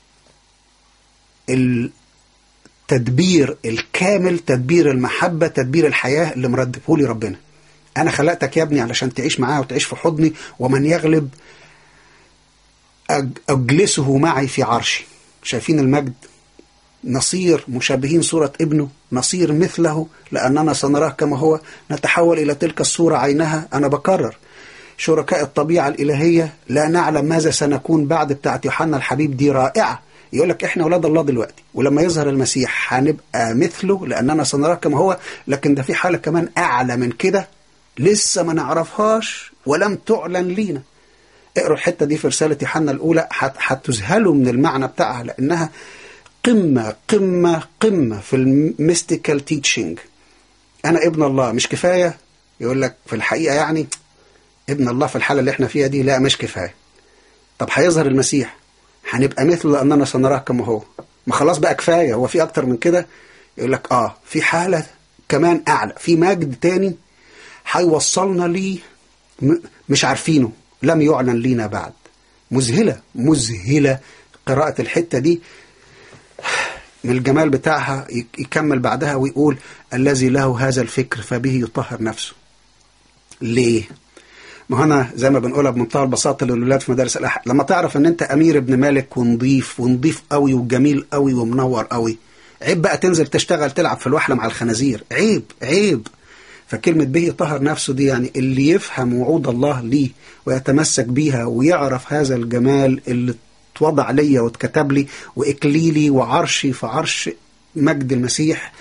التدبير الكامل تدبير المحبة تدبير الحياة اللي مرتبه لي ربنا أنا خلقتك يا ابني علشان تعيش معاه وتعيش في حضني ومن يغلب أج- أجلسه معي في عرشي شايفين المجد نصير مشابهين صورة ابنه نصير مثله لأننا سنراه كما هو نتحول إلى تلك الصورة عينها أنا بكرر شركاء الطبيعة الإلهية لا نعلم ماذا سنكون بعد بتاعت يوحنا الحبيب دي رائعة يقول لك احنا اولاد الله دلوقتي ولما يظهر المسيح هنبقى مثله لاننا سنراه كما هو لكن ده في حاله كمان اعلى من كده لسه ما نعرفهاش ولم تعلن لينا اقروا الحته دي في رساله يوحنا الاولى هت- هتذهلوا من المعنى بتاعها لانها قمه قمه قمه في الميستيكال تيتشنج انا ابن الله مش كفايه يقول لك في الحقيقه يعني ابن الله في الحاله اللي احنا فيها دي لا مش كفايه طب هيظهر المسيح هنبقى مثله لاننا سنراه كما هو ما خلاص بقى كفايه هو في اكتر من كده يقول لك اه في حاله كمان اعلى في مجد تاني هيوصلنا ليه م- مش عارفينه لم يعلن لينا بعد مذهله مذهله قراءه الحته دي من الجمال بتاعها يك- يكمل بعدها ويقول الذي له هذا الفكر فبه يطهر نفسه ليه ما هنا زي ما بنقولها بمنتهى البساطه للولاد في مدارس الاحد لما تعرف ان انت امير ابن مالك ونضيف ونضيف قوي وجميل قوي ومنور قوي عيب بقى تنزل تشتغل تلعب في الوحله مع الخنازير عيب عيب فكلمة به يطهر نفسه دي يعني اللي يفهم وعود الله ليه ويتمسك بيها ويعرف هذا الجمال اللي اتوضع ليا واتكتب لي وإكليلي وعرشي في عرش مجد المسيح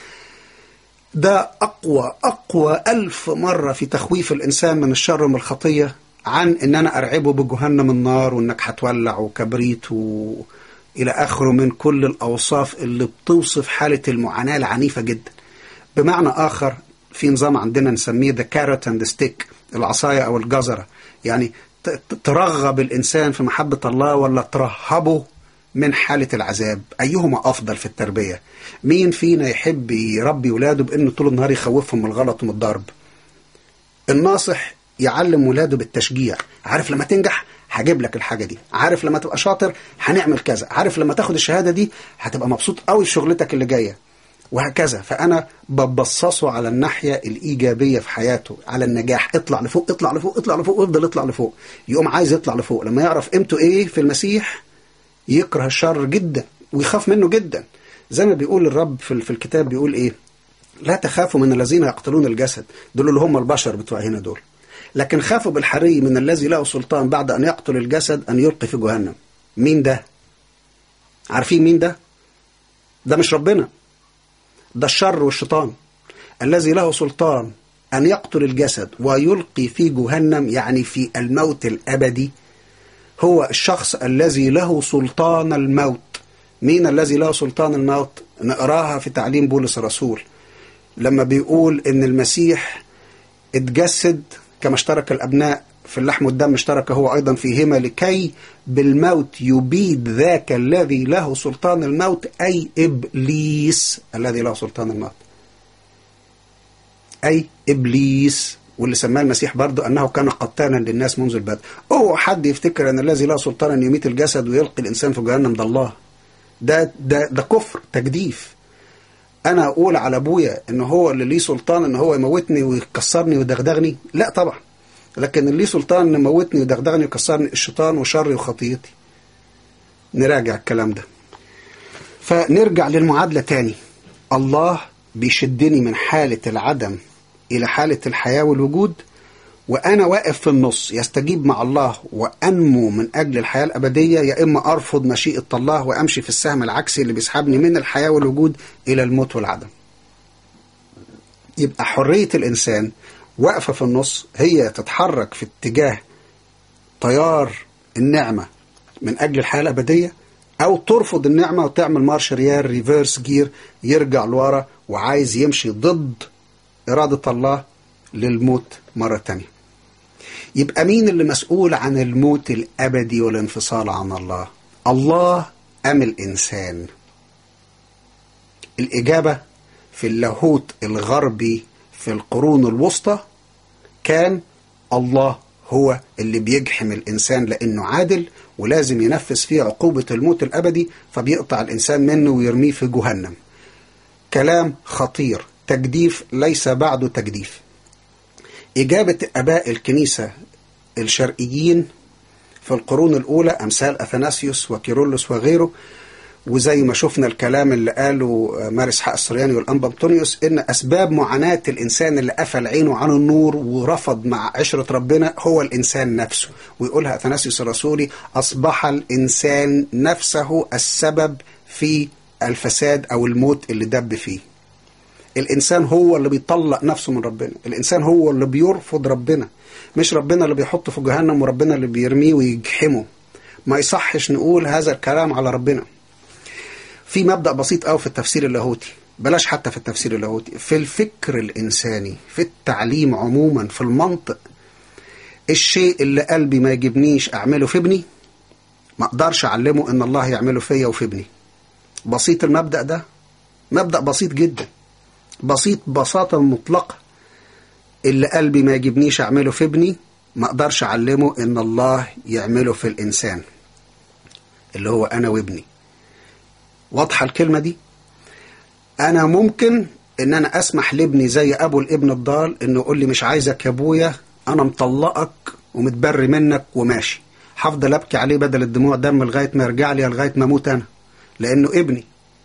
ده أقوى أقوى ألف مرة في تخويف الإنسان من الشر ومن الخطية عن إن أنا أرعبه بجهنم النار وإنك هتولع وكبريت و... إلى آخره من كل الأوصاف اللي بتوصف حالة المعاناة العنيفة جدا بمعنى آخر في نظام عندنا نسميه the carrot and the stick العصاية أو الجزرة يعني ت- ت- ترغب الإنسان في محبة الله ولا ترهبه من حالة العذاب أيهما أفضل في التربية مين فينا يحب يربي ولاده بأنه طول النهار يخوفهم من الغلط ومن الضرب الناصح يعلم ولاده بالتشجيع عارف لما تنجح هجيب لك الحاجة دي عارف لما تبقى شاطر هنعمل كذا عارف لما تاخد الشهادة دي هتبقى مبسوط قوي في شغلتك اللي جاية وهكذا فأنا ببصصه على الناحية الإيجابية في حياته على النجاح اطلع لفوق اطلع لفوق اطلع لفوق وافضل اطلع لفوق يقوم عايز يطلع لفوق لما يعرف قيمته ايه في المسيح يكره الشر جدا ويخاف منه جدا زي ما بيقول الرب في في الكتاب بيقول ايه لا تخافوا من الذين يقتلون الجسد دول اللي هم البشر بتوع هنا دول لكن خافوا بالحري من الذي له سلطان بعد أن يقتل الجسد أن يلقي في جهنم مين ده عارفين مين ده ده مش ربنا ده الشر والشيطان الذي له سلطان أن يقتل الجسد ويلقي في جهنم يعني في الموت الأبدي هو الشخص الذي له سلطان الموت مين الذي له سلطان الموت نقراها في تعليم بولس الرسول لما بيقول ان المسيح اتجسد كما اشترك الابناء في اللحم والدم اشترك هو ايضا فيهما لكي بالموت يبيد ذاك الذي له سلطان الموت اي ابليس الذي له سلطان الموت اي ابليس واللي سماه المسيح برضه انه كان قتالا للناس منذ البدء اوعى حد يفتكر ان الذي له سلطان ان يميت الجسد ويلقي الانسان في جهنم ده الله ده ده ده كفر تجديف انا اقول على ابويا ان هو اللي ليه سلطان ان هو يموتني ويكسرني ويدغدغني لا طبعا لكن اللي ليه سلطان ان يموتني ويدغدغني ويكسرني الشيطان وشري وخطيتي نراجع الكلام ده فنرجع للمعادلة تاني الله بيشدني من حالة العدم إلى حالة الحياة والوجود وأنا واقف في النص يستجيب مع الله وأنمو من أجل الحياة الأبدية يا إما أرفض مشيئة الله وأمشي في السهم العكسي اللي بيسحبني من الحياة والوجود إلى الموت والعدم يبقى حرية الإنسان واقفة في النص هي تتحرك في اتجاه تيار النعمة من أجل الحياة الأبدية أو ترفض النعمة وتعمل مارش ريال ريفيرس جير يرجع لورا وعايز يمشي ضد إرادة الله للموت مرة تانية يبقى مين اللي مسؤول عن الموت الأبدي والانفصال عن الله الله أم الإنسان الإجابة في اللاهوت الغربي في القرون الوسطى كان الله هو اللي بيجحم الإنسان لأنه عادل ولازم ينفذ فيه عقوبة الموت الأبدي فبيقطع الإنسان منه ويرميه في جهنم كلام خطير تجديف ليس بعده تجديف إجابة أباء الكنيسة الشرقيين في القرون الأولى أمثال أثناسيوس وكيرلس وغيره وزي ما شفنا الكلام اللي قاله مارس حق السرياني والأنبا أنطونيوس إن أسباب معاناة الإنسان اللي قفل عينه عن النور ورفض مع عشرة ربنا هو الإنسان نفسه ويقولها أثناسيوس الرسولي أصبح الإنسان نفسه السبب في الفساد أو الموت اللي دب فيه الإنسان هو اللي بيطلق نفسه من ربنا الإنسان هو اللي بيرفض ربنا مش ربنا اللي بيحطه في جهنم وربنا اللي بيرميه ويجحمه ما يصحش نقول هذا الكلام على ربنا في مبدأ بسيط قوي في التفسير اللاهوتي بلاش حتى في التفسير اللاهوتي في الفكر الإنساني في التعليم عموما في المنطق الشيء اللي قلبي ما يجيبنيش أعمله في ابني ما أقدرش أعلمه إن الله يعمله فيا وفي ابني بسيط المبدأ ده مبدأ بسيط جدا بسيط بساطة مطلقة اللي قلبي ما يجيبنيش أعمله في ابني ما أقدرش أعلمه إن الله يعمله في الإنسان اللي هو أنا وابني واضحة الكلمة دي أنا ممكن إن أنا أسمح لابني زي أبو الابن الضال إنه يقول لي مش عايزك يا أبويا أنا مطلقك ومتبري منك وماشي هفضل أبكي عليه بدل الدموع دم لغاية ما يرجع لي لغاية ما أموت أنا لأنه ابني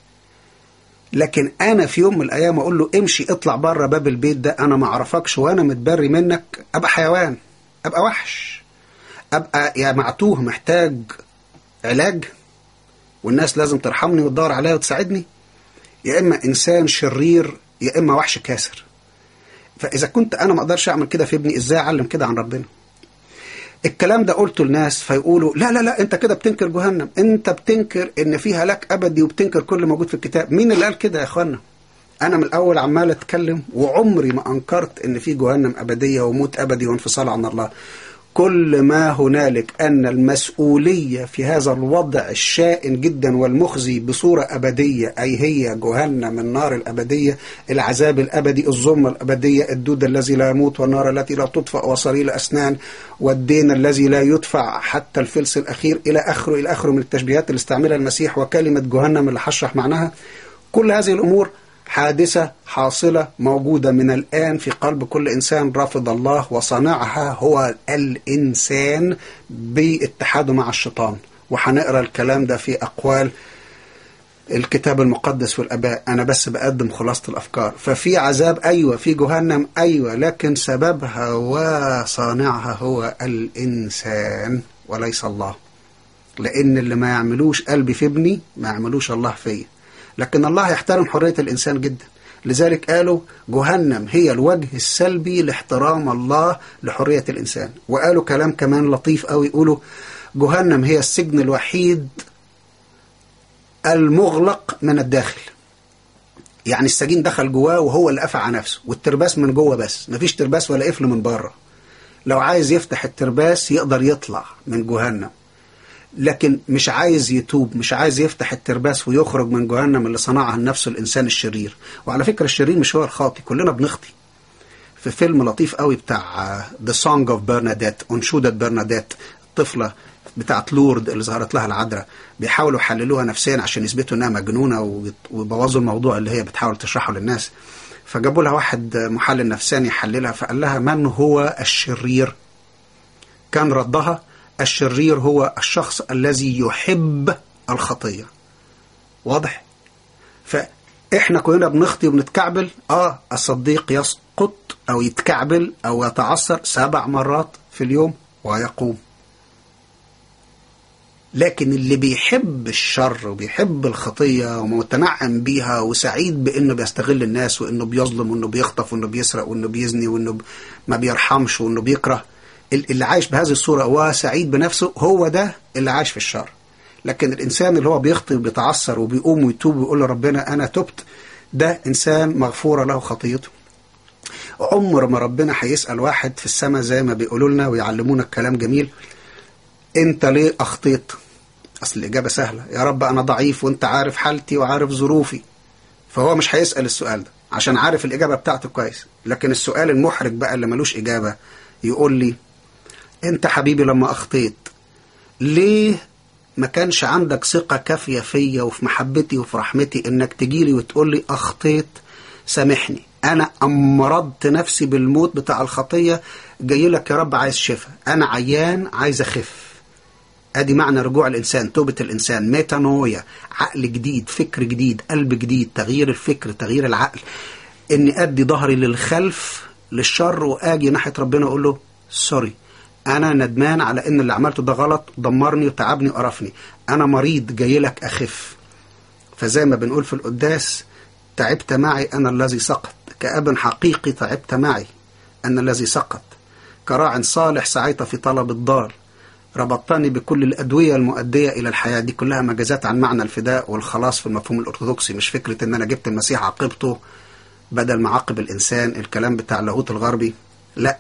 لكن أنا في يوم من الأيام أقول له امشي اطلع بره باب البيت ده أنا ما أعرفكش وأنا متبري منك أبقى حيوان أبقى وحش أبقى يا معتوه محتاج علاج والناس لازم ترحمني وتدور عليا وتساعدني يا إما إنسان شرير يا إما وحش كاسر فإذا كنت أنا ما أقدرش أعمل كده في ابني إزاي أعلم كده عن ربنا الكلام ده قلته لناس فيقولوا لا لا لا انت كده بتنكر جهنم انت بتنكر ان في هلاك ابدي وبتنكر كل موجود في الكتاب مين اللي قال كده يا اخوانا انا من الاول عمال اتكلم وعمري ما انكرت ان في جهنم ابديه وموت ابدي وانفصال عن الله كل ما هنالك أن المسؤولية في هذا الوضع الشائن جدا والمخزي بصورة أبدية أي هي جهنم النار الأبدية العذاب الأبدي الظلمة الأبدية الدود الذي لا يموت والنار التي لا تطفأ وصليل أسنان والدين الذي لا يدفع حتى الفلس الأخير إلى آخره إلى آخره من التشبيهات اللي استعملها المسيح وكلمة جهنم اللي هشرح معناها كل هذه الأمور حادثة حاصلة موجودة من الآن في قلب كل إنسان رافض الله وصانعها هو الإنسان باتحاده مع الشيطان وهنقرا الكلام ده في أقوال الكتاب المقدس والآباء أنا بس بقدم خلاصة الأفكار ففي عذاب أيوة في جهنم أيوة لكن سببها وصانعها هو الإنسان وليس الله لأن اللي ما يعملوش قلبي في ابني ما يعملوش الله فيا لكن الله يحترم حرية الإنسان جدا لذلك قالوا جهنم هي الوجه السلبي لاحترام الله لحرية الإنسان وقالوا كلام كمان لطيف أوي يقولوا جهنم هي السجن الوحيد المغلق من الداخل يعني السجين دخل جواه وهو اللي قفل على نفسه والترباس من جوه بس مفيش ترباس ولا قفل من بره لو عايز يفتح الترباس يقدر يطلع من جهنم لكن مش عايز يتوب مش عايز يفتح الترباس ويخرج من جهنم اللي صنعها لنفسه الإنسان الشرير وعلى فكرة الشرير مش هو الخاطي كلنا بنخطي في فيلم لطيف قوي بتاع The Song of Bernadette أنشودة برناديت الطفلة بتاعت لورد اللي ظهرت لها العذراء بيحاولوا يحللوها نفسيا عشان يثبتوا انها مجنونه ويبوظوا الموضوع اللي هي بتحاول تشرحه للناس فجابوا لها واحد محلل نفساني يحللها فقال لها من هو الشرير كان ردها الشرير هو الشخص الذي يحب الخطية واضح فإحنا كلنا بنخطي وبنتكعبل آه الصديق يسقط أو يتكعبل أو يتعثر سبع مرات في اليوم ويقوم لكن اللي بيحب الشر وبيحب الخطية ومتنعم بيها وسعيد بأنه بيستغل الناس وأنه بيظلم وأنه بيخطف وأنه بيسرق وأنه بيزني وأنه ما بيرحمش وأنه بيكره اللي عايش بهذه الصورة وسعيد بنفسه هو ده اللي عايش في الشر لكن الإنسان اللي هو بيخطي وبيتعثر وبيقوم ويتوب ويقول لربنا أنا تبت ده إنسان مغفورة له خطيته عمر ما ربنا هيسأل واحد في السماء زي ما بيقولوا لنا ويعلمونا الكلام جميل انت ليه اخطيت اصل الاجابه سهله يا رب انا ضعيف وانت عارف حالتي وعارف ظروفي فهو مش هيسال السؤال ده عشان عارف الاجابه بتاعته كويس لكن السؤال المحرج بقى اللي ملوش اجابه يقول لي انت حبيبي لما اخطيت ليه ما كانش عندك ثقة كافية فيا وفي محبتي وفي رحمتي انك تجيلي وتقول لي اخطيت سامحني انا امرضت نفسي بالموت بتاع الخطية جاي لك يا رب عايز شفاء انا عيان عايز اخف ادي معنى رجوع الانسان توبة الانسان ميتانويا عقل جديد فكر جديد قلب جديد تغيير الفكر تغيير العقل اني ادي ظهري للخلف للشر واجي ناحية ربنا اقول له سوري انا ندمان على ان اللي عملته ده غلط دمرني وتعبني وقرفني انا مريض جاي لك اخف فزي ما بنقول في القداس تعبت معي انا الذي سقط كأب حقيقي تعبت معي انا الذي سقط كراع صالح سعيت في طلب الضال ربطتني بكل الأدوية المؤدية إلى الحياة دي كلها مجازات عن معنى الفداء والخلاص في المفهوم الأرثوذكسي مش فكرة إن أنا جبت المسيح عاقبته بدل ما عاقب الإنسان الكلام بتاع اللاهوت الغربي لا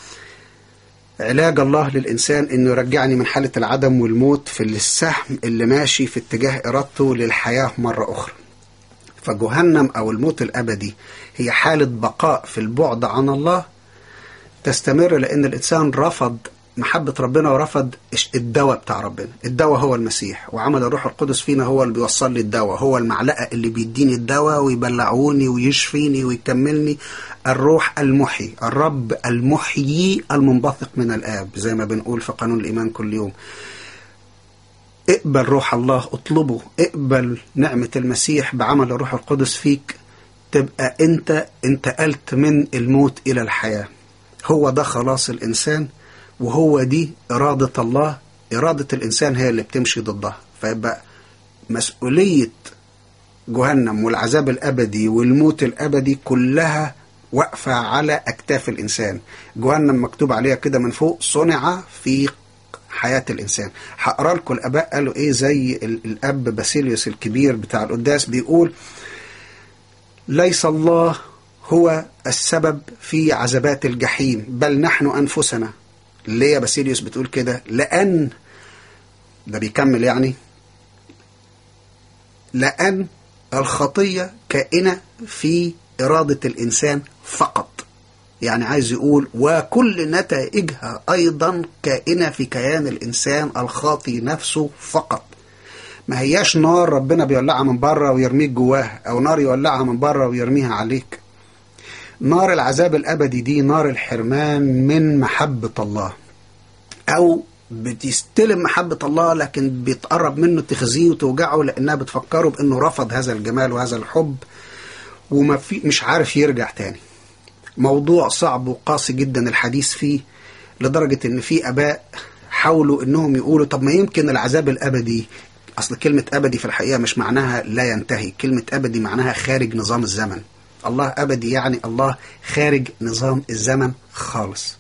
علاج الله للإنسان إنه يرجعني من حالة العدم والموت في السهم اللي ماشي في اتجاه إرادته للحياة مرة أخرى فجهنم أو الموت الأبدي هي حالة بقاء في البعد عن الله تستمر لأن الإنسان رفض محبة ربنا ورفض الدواء بتاع ربنا الدواء هو المسيح وعمل الروح القدس فينا هو اللي بيوصل لي الدواء هو المعلقة اللي بيديني الدواء ويبلعوني ويشفيني ويكملني الروح المحيي الرب المحيي المنبثق من الآب زي ما بنقول في قانون الإيمان كل يوم اقبل روح الله اطلبه اقبل نعمة المسيح بعمل الروح القدس فيك تبقى انت انتقلت من الموت إلى الحياة هو ده خلاص الإنسان وهو دي إرادة الله إرادة الإنسان هي اللي بتمشي ضدها فيبقى مسؤولية جهنم والعذاب الأبدي والموت الأبدي كلها واقفة على أكتاف الإنسان جهنم مكتوب عليها كده من فوق صنع في حياة الإنسان هقرا لكم الآباء قالوا إيه زي الأب باسيليوس الكبير بتاع القداس بيقول ليس الله هو السبب في عذابات الجحيم بل نحن أنفسنا ليه يا باسيليوس بتقول كده لأن ده بيكمل يعني لأن الخطية كائنة في إرادة الإنسان فقط يعني عايز يقول وكل نتائجها أيضا كائنة في كيان الإنسان الخاطي نفسه فقط ما هياش نار ربنا بيولعها من بره ويرميك جواها أو نار يولعها من بره ويرميها عليك نار العذاب الأبدي دي نار الحرمان من محبة الله أو بتستلم محبة الله لكن بتقرب منه تخزيه وتوجعه لأنها بتفكره بأنه رفض هذا الجمال وهذا الحب وما في مش عارف يرجع تاني موضوع صعب وقاسي جدا الحديث فيه لدرجة ان في اباء حاولوا انهم يقولوا طب ما يمكن العذاب الابدي اصل كلمة ابدي في الحقيقة مش معناها لا ينتهي كلمة ابدي معناها خارج نظام الزمن الله ابدي يعني الله خارج نظام الزمن خالص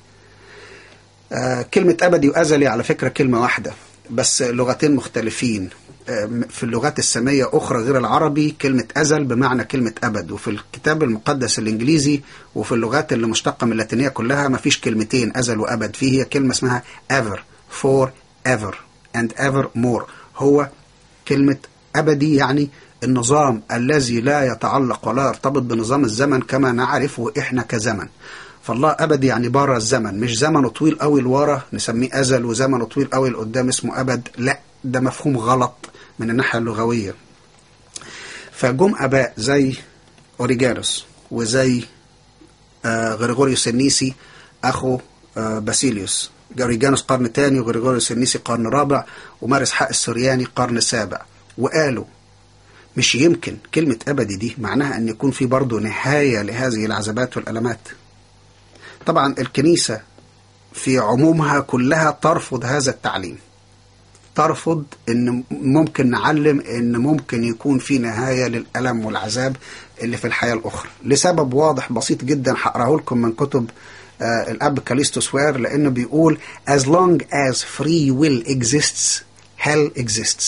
آه كلمة ابدي وازلي على فكرة كلمة واحدة بس لغتين مختلفين في اللغات السامية أخرى غير العربي كلمة أزل بمعنى كلمة أبد وفي الكتاب المقدس الإنجليزي وفي اللغات اللي مشتقة من اللاتينية كلها ما فيش كلمتين أزل وأبد فيه هي كلمة اسمها ever for ever and ever more هو كلمة أبدي يعني النظام الذي لا يتعلق ولا يرتبط بنظام الزمن كما نعرفه إحنا كزمن فالله أبدي يعني بره الزمن مش زمنه طويل قوي لورا نسميه أزل وزمنه طويل قوي لقدام اسمه أبد لا ده مفهوم غلط من الناحية اللغوية فجم أباء زي أوريجانوس وزي آه غريغوريوس النيسي أخو آه باسيليوس أوريجانوس قرن تاني وغريغوريوس النيسي قرن رابع ومارس حق السرياني قرن سابع وقالوا مش يمكن كلمة أبدي دي معناها أن يكون في برضه نهاية لهذه العذابات والألمات طبعا الكنيسة في عمومها كلها ترفض هذا التعليم ترفض ان ممكن نعلم ان ممكن يكون في نهايه للالم والعذاب اللي في الحياه الاخرى لسبب واضح بسيط جدا هقراه لكم من كتب آه الاب كاليستوس وير لانه بيقول as long as free will exists hell exists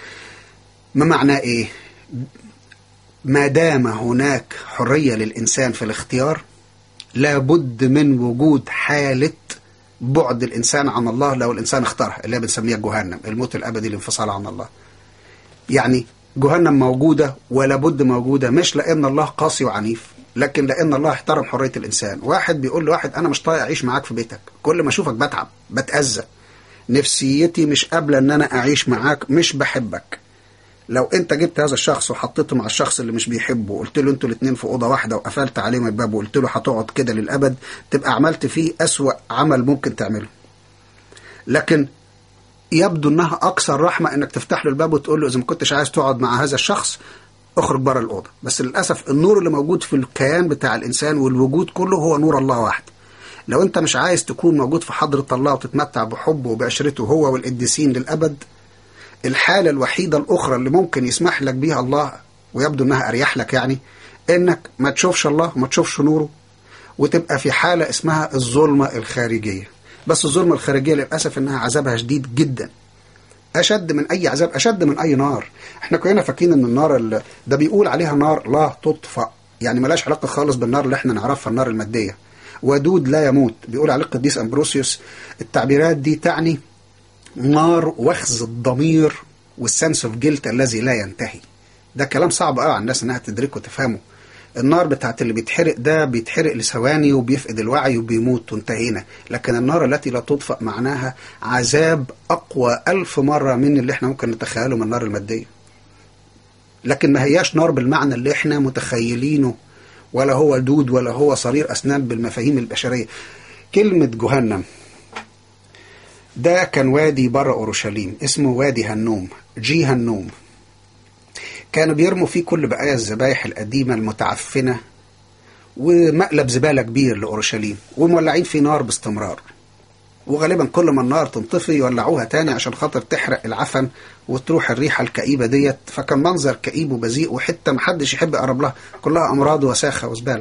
ما معناه ايه ما دام هناك حريه للانسان في الاختيار لابد من وجود حالة بعد الإنسان عن الله لو الإنسان اختارها اللي بنسميها جهنم الموت الأبدي الانفصال عن الله يعني جهنم موجودة ولا بد موجودة مش لأن الله قاسي وعنيف لكن لأن الله احترم حرية الإنسان واحد بيقول لواحد أنا مش طايق أعيش معاك في بيتك كل ما أشوفك بتعب بتأذى نفسيتي مش قابلة أن أنا أعيش معاك مش بحبك لو انت جبت هذا الشخص وحطيته مع الشخص اللي مش بيحبه وقلت له انتوا الاثنين في اوضه واحده وقفلت عليهم الباب وقلت له هتقعد كده للابد تبقى عملت فيه اسوا عمل ممكن تعمله لكن يبدو انها اكثر رحمه انك تفتح له الباب وتقول له اذا ما كنتش عايز تقعد مع هذا الشخص اخرج بره الاوضه بس للاسف النور اللي موجود في الكيان بتاع الانسان والوجود كله هو نور الله واحد لو انت مش عايز تكون موجود في حضره الله وتتمتع بحبه وبعشرته هو والقديسين للابد الحالة الوحيدة الأخرى اللي ممكن يسمح لك بيها الله ويبدو أنها أريح لك يعني إنك ما تشوفش الله وما تشوفش نوره وتبقى في حالة اسمها الظلمة الخارجية بس الظلمة الخارجية للأسف إنها عذابها شديد جدا أشد من أي عذاب أشد من أي نار إحنا كلنا فاكرين إن النار اللي ده بيقول عليها نار لا تطفأ يعني ملاش علاقة خالص بالنار اللي إحنا نعرفها النار المادية ودود لا يموت بيقول عليه القديس أمبروسيوس التعبيرات دي تعني نار وخز الضمير والسنس اوف جيلت الذي لا ينتهي ده كلام صعب قوي على الناس انها تدركه وتفهمه النار بتاعت اللي بيتحرق ده بيتحرق لثواني وبيفقد الوعي وبيموت وانتهينا لكن النار التي لا تطفأ معناها عذاب أقوى ألف مرة من اللي احنا ممكن نتخيله من النار المادية لكن ما هياش نار بالمعنى اللي احنا متخيلينه ولا هو دود ولا هو صرير أسنان بالمفاهيم البشرية كلمة جهنم ده كان وادي بره أورشليم اسمه وادي هنوم جي هنوم كانوا بيرموا فيه كل بقايا الذبايح القديمة المتعفنة ومقلب زبالة كبير لأورشليم ومولعين فيه نار باستمرار وغالبا كل ما النار تنطفي يولعوها تاني عشان خاطر تحرق العفن وتروح الريحة الكئيبة ديت فكان منظر كئيب وبذيء وحتة محدش يحب يقرب لها كلها أمراض وساخة وزبالة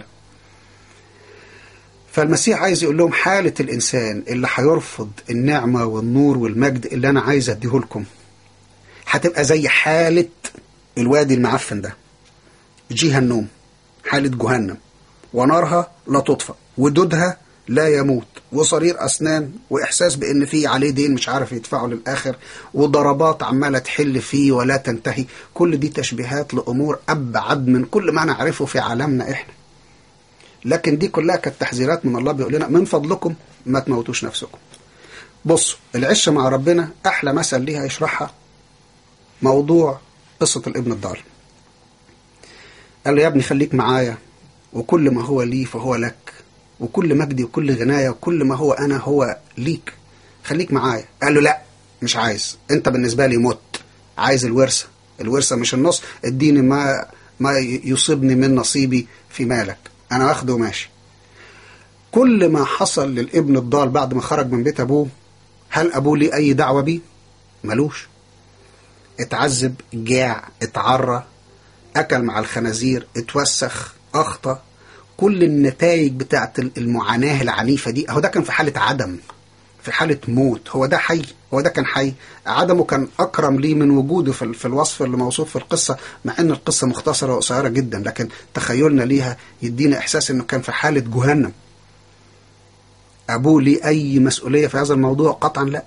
فالمسيح عايز يقول لهم حالة الإنسان اللي هيرفض النعمة والنور والمجد اللي أنا عايز أديه لكم هتبقى زي حالة الوادي المعفن ده جهنم حالة جهنم ونارها لا تطفأ ودودها لا يموت وصرير أسنان وإحساس بأن في عليه دين مش عارف يدفعه للآخر وضربات عمالة تحل فيه ولا تنتهي كل دي تشبيهات لأمور أبعد من كل ما نعرفه في عالمنا إحنا لكن دي كلها كانت تحذيرات من الله بيقول لنا من فضلكم ما تموتوش نفسكم بصوا العشة مع ربنا أحلى مثل ليها يشرحها موضوع قصة الابن الضال قال له يا ابني خليك معايا وكل ما هو لي فهو لك وكل مجدي وكل غنايا وكل ما هو أنا هو ليك خليك معايا قال له لا مش عايز انت بالنسبة لي مت عايز الورثة الورثة مش النص اديني ما ما يصيبني من نصيبي في مالك انا واخده وماشي كل ما حصل للابن الضال بعد ما خرج من بيت ابوه هل ابوه ليه اي دعوه بيه ملوش اتعذب جاع اتعرى اكل مع الخنازير اتوسخ اخطا كل النتائج بتاعت المعاناه العنيفه دي اهو ده كان في حاله عدم في حالة موت هو ده حي هو ده كان حي عدمه كان أكرم ليه من وجوده في, في الوصف اللي موصوف في القصة مع أن القصة مختصرة وقصيرة جدا لكن تخيلنا ليها يدينا إحساس أنه كان في حالة جهنم أبوه ليه أي مسؤولية في هذا الموضوع قطعا لا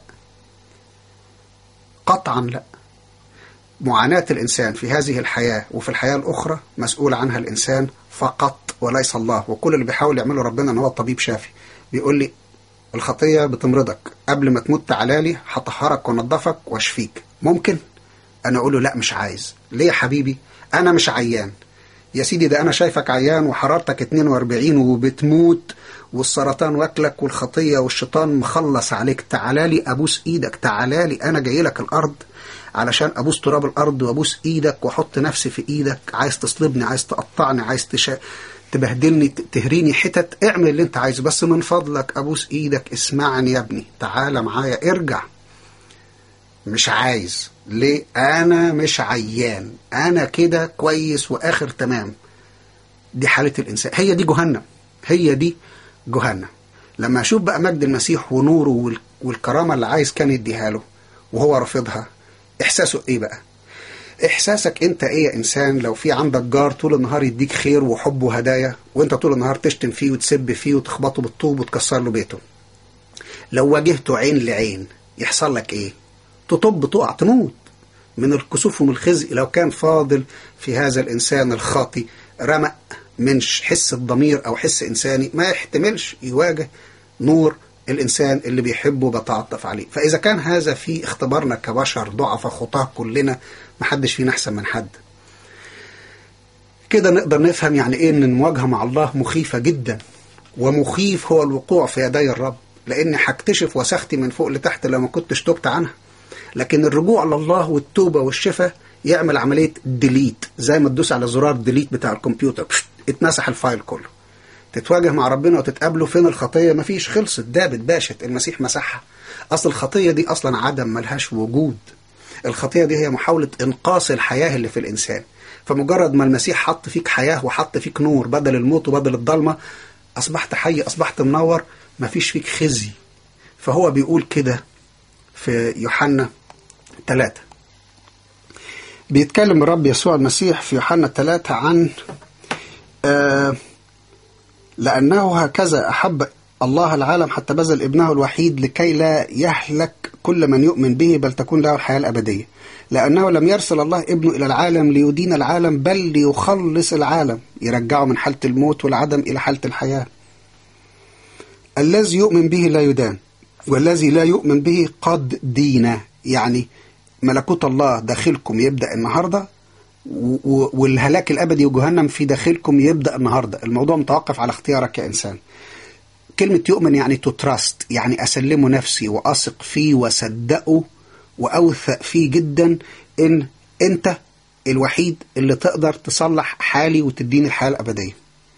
قطعا لا معاناة الإنسان في هذه الحياة وفي الحياة الأخرى مسؤول عنها الإنسان فقط وليس الله وكل اللي بيحاول يعمله ربنا أن هو الطبيب شافي بيقول لي الخطية بتمرضك قبل ما تموت تعالى لي هطهرك وانضفك واشفيك ممكن انا اقول له لا مش عايز ليه يا حبيبي انا مش عيان يا سيدي ده انا شايفك عيان وحرارتك 42 وبتموت والسرطان واكلك والخطية والشيطان مخلص عليك تعالى لي ابوس ايدك تعالى لي انا جاي لك الارض علشان ابوس تراب الارض وابوس ايدك واحط نفسي في ايدك عايز تصلبني عايز تقطعني عايز تشا... تبهدلني تهريني حتت اعمل اللي انت عايزه بس من فضلك ابوس ايدك اسمعني يا ابني تعالى معايا ارجع مش عايز ليه انا مش عيان انا كده كويس واخر تمام دي حالة الانسان هي دي جهنم هي دي جهنم لما اشوف بقى مجد المسيح ونوره والكرامة اللي عايز كان يديها له وهو رافضها احساسه ايه بقى احساسك انت ايه يا انسان لو في عندك جار طول النهار يديك خير وحب وهدايا وانت طول النهار تشتم فيه وتسب فيه وتخبطه بالطوب وتكسر له بيته لو واجهته عين لعين يحصل لك ايه تطب تقع تموت من الكسوف ومن الخزي لو كان فاضل في هذا الانسان الخاطي رمق من حس الضمير او حس انساني ما يحتملش يواجه نور الانسان اللي بيحبه بتعطف عليه فاذا كان هذا في اختبارنا كبشر ضعف خطاه كلنا محدش فينا احسن من حد كده نقدر نفهم يعني ايه ان المواجهه مع الله مخيفه جدا ومخيف هو الوقوع في يدي الرب لاني هكتشف وسختي من فوق لتحت لو ما كنتش تبت عنها لكن الرجوع لله والتوبه والشفاء يعمل عمليه ديليت زي ما تدوس على زرار ديليت بتاع الكمبيوتر اتمسح الفايل كله تتواجه مع ربنا وتتقابلوا فين الخطيه مفيش خلصت دابت باشت المسيح مسحها اصل الخطيه دي اصلا عدم ملهاش وجود الخطيه دي هي محاوله انقاص الحياه اللي في الانسان فمجرد ما المسيح حط فيك حياه وحط فيك نور بدل الموت وبدل الضلمه اصبحت حي اصبحت منور مفيش فيك خزي فهو بيقول كده في يوحنا ثلاثة بيتكلم الرب يسوع المسيح في يوحنا ثلاثة عن آه لأنه هكذا أحب الله العالم حتى بذل ابنه الوحيد لكي لا يهلك كل من يؤمن به بل تكون له الحياة الأبدية لأنه لم يرسل الله ابنه إلى العالم ليدين العالم بل ليخلص العالم يرجعه من حالة الموت والعدم إلى حالة الحياة الذي يؤمن به لا يدان والذي لا يؤمن به قد دين يعني ملكوت الله داخلكم يبدأ النهاردة والهلاك الأبدي وجهنم في داخلكم يبدأ النهاردة الموضوع متوقف على اختيارك كإنسان كلمة يؤمن يعني تتراست يعني أسلمه نفسي وأثق فيه وأصدقه وأوثق فيه جدا إن أنت الوحيد اللي تقدر تصلح حالي وتديني الحياة الأبدية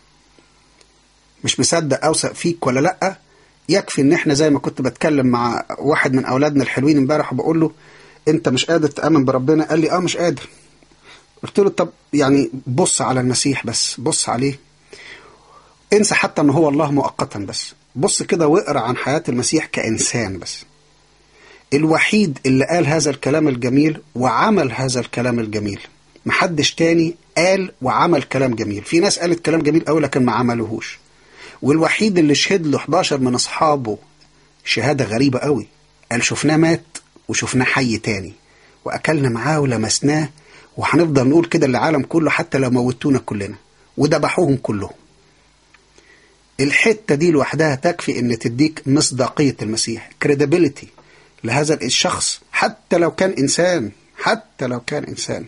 مش مصدق أوثق فيك ولا لأ يكفي ان احنا زي ما كنت بتكلم مع واحد من اولادنا الحلوين امبارح وبقول له انت مش قادر تامن بربنا قال لي اه مش قادر قلت له طب يعني بص على المسيح بس بص عليه انسى حتى ان هو الله مؤقتا بس بص كده واقرا عن حياه المسيح كانسان بس الوحيد اللي قال هذا الكلام الجميل وعمل هذا الكلام الجميل محدش تاني قال وعمل كلام جميل في ناس قالت كلام جميل قوي لكن ما عملوهوش والوحيد اللي شهد له 11 من اصحابه شهاده غريبه قوي قال شفناه مات وشفناه حي تاني واكلنا معاه ولمسناه وهنفضل نقول كده للعالم كله حتى لو موتونا كلنا وذبحوهم كلهم الحته دي لوحدها تكفي ان تديك مصداقيه المسيح كريديبيليتي لهذا الشخص حتى لو كان انسان حتى لو كان انسان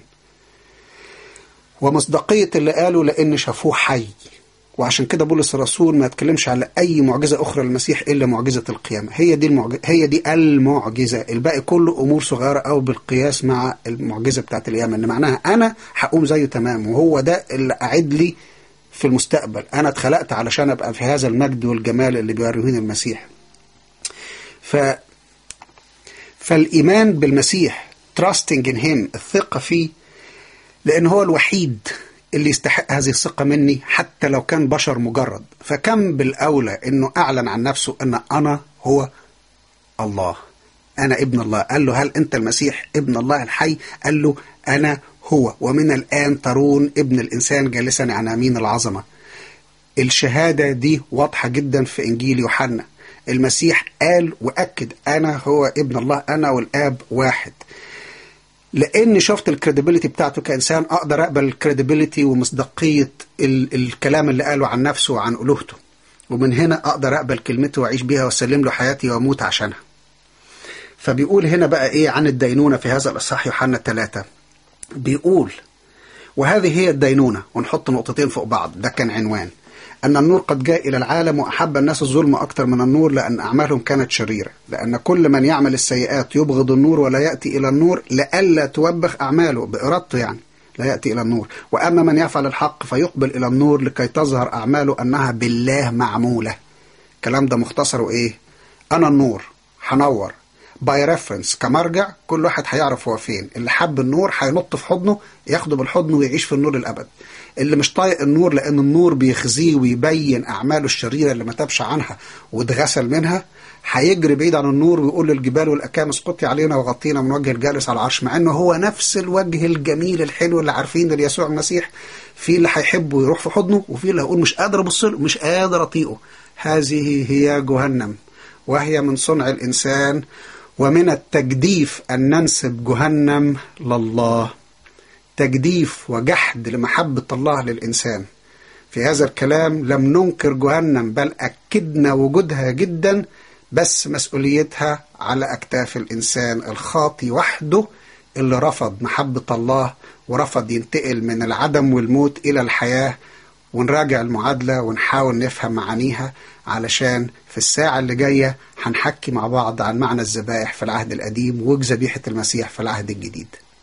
ومصداقيه اللي قاله لان شافوه حي وعشان كده بولس الرسول ما يتكلمش على اي معجزه اخرى للمسيح الا معجزه القيامه هي دي المعجزه هي دي المعجزه الباقي كله امور صغيره او بالقياس مع المعجزه بتاعت القيامه ان معناها انا هقوم زيه تمام وهو ده اللي قاعد لي في المستقبل انا اتخلقت علشان ابقى في هذا المجد والجمال اللي بيوريهوني المسيح ف فالايمان بالمسيح trusting in him الثقه فيه لان هو الوحيد اللي يستحق هذه الثقة مني حتى لو كان بشر مجرد فكم بالأولى أنه أعلن عن نفسه أن أنا هو الله أنا ابن الله قال له هل أنت المسيح ابن الله الحي قال له أنا هو ومن الآن ترون ابن الإنسان جالسا عن يمين العظمة الشهادة دي واضحة جدا في إنجيل يوحنا المسيح قال وأكد أنا هو ابن الله أنا والآب واحد لان شفت الكريديبيليتي بتاعته كانسان اقدر اقبل الكريديبيليتي ومصداقيه ال الكلام اللي قاله عن نفسه وعن الوهته ومن هنا اقدر اقبل كلمته واعيش بيها واسلم له حياتي واموت عشانها فبيقول هنا بقى ايه عن الدينونه في هذا الاصحاح يوحنا ثلاثة بيقول وهذه هي الدينونه ونحط نقطتين فوق بعض ده كان عنوان أن النور قد جاء إلى العالم وأحب الناس الظلم أكثر من النور لأن أعمالهم كانت شريرة لأن كل من يعمل السيئات يبغض النور ولا يأتي إلى النور لئلا توبخ أعماله بإرادته يعني لا يأتي إلى النور وأما من يفعل الحق فيقبل إلى النور لكي تظهر أعماله أنها بالله معمولة الكلام ده مختصره إيه أنا النور هنور باي ريفرنس كمرجع كل واحد هيعرف هو فين اللي حب النور هينط في حضنه ياخده بالحضن ويعيش في النور الابد اللي مش طايق النور لان النور بيخزيه ويبين اعماله الشريره اللي ما تابش عنها واتغسل منها هيجري بعيد عن النور ويقول للجبال والاكام اسقطي علينا وغطينا من وجه الجالس على العرش مع انه هو نفس الوجه الجميل الحلو اللي عارفين ده ليسوع المسيح في اللي هيحبه ويروح في حضنه وفي اللي هيقول مش قادر ابص له مش قادر اطيقه هذه هي جهنم وهي من صنع الانسان ومن التجديف ان ننسب جهنم لله تجديف وجحد لمحبه الله للانسان في هذا الكلام لم ننكر جهنم بل اكدنا وجودها جدا بس مسؤوليتها على اكتاف الانسان الخاطي وحده اللي رفض محبه الله ورفض ينتقل من العدم والموت الى الحياه ونراجع المعادله ونحاول نفهم معانيها علشان في الساعه اللي جايه هنحكي مع بعض عن معنى الذبائح في العهد القديم وذبيحه المسيح في العهد الجديد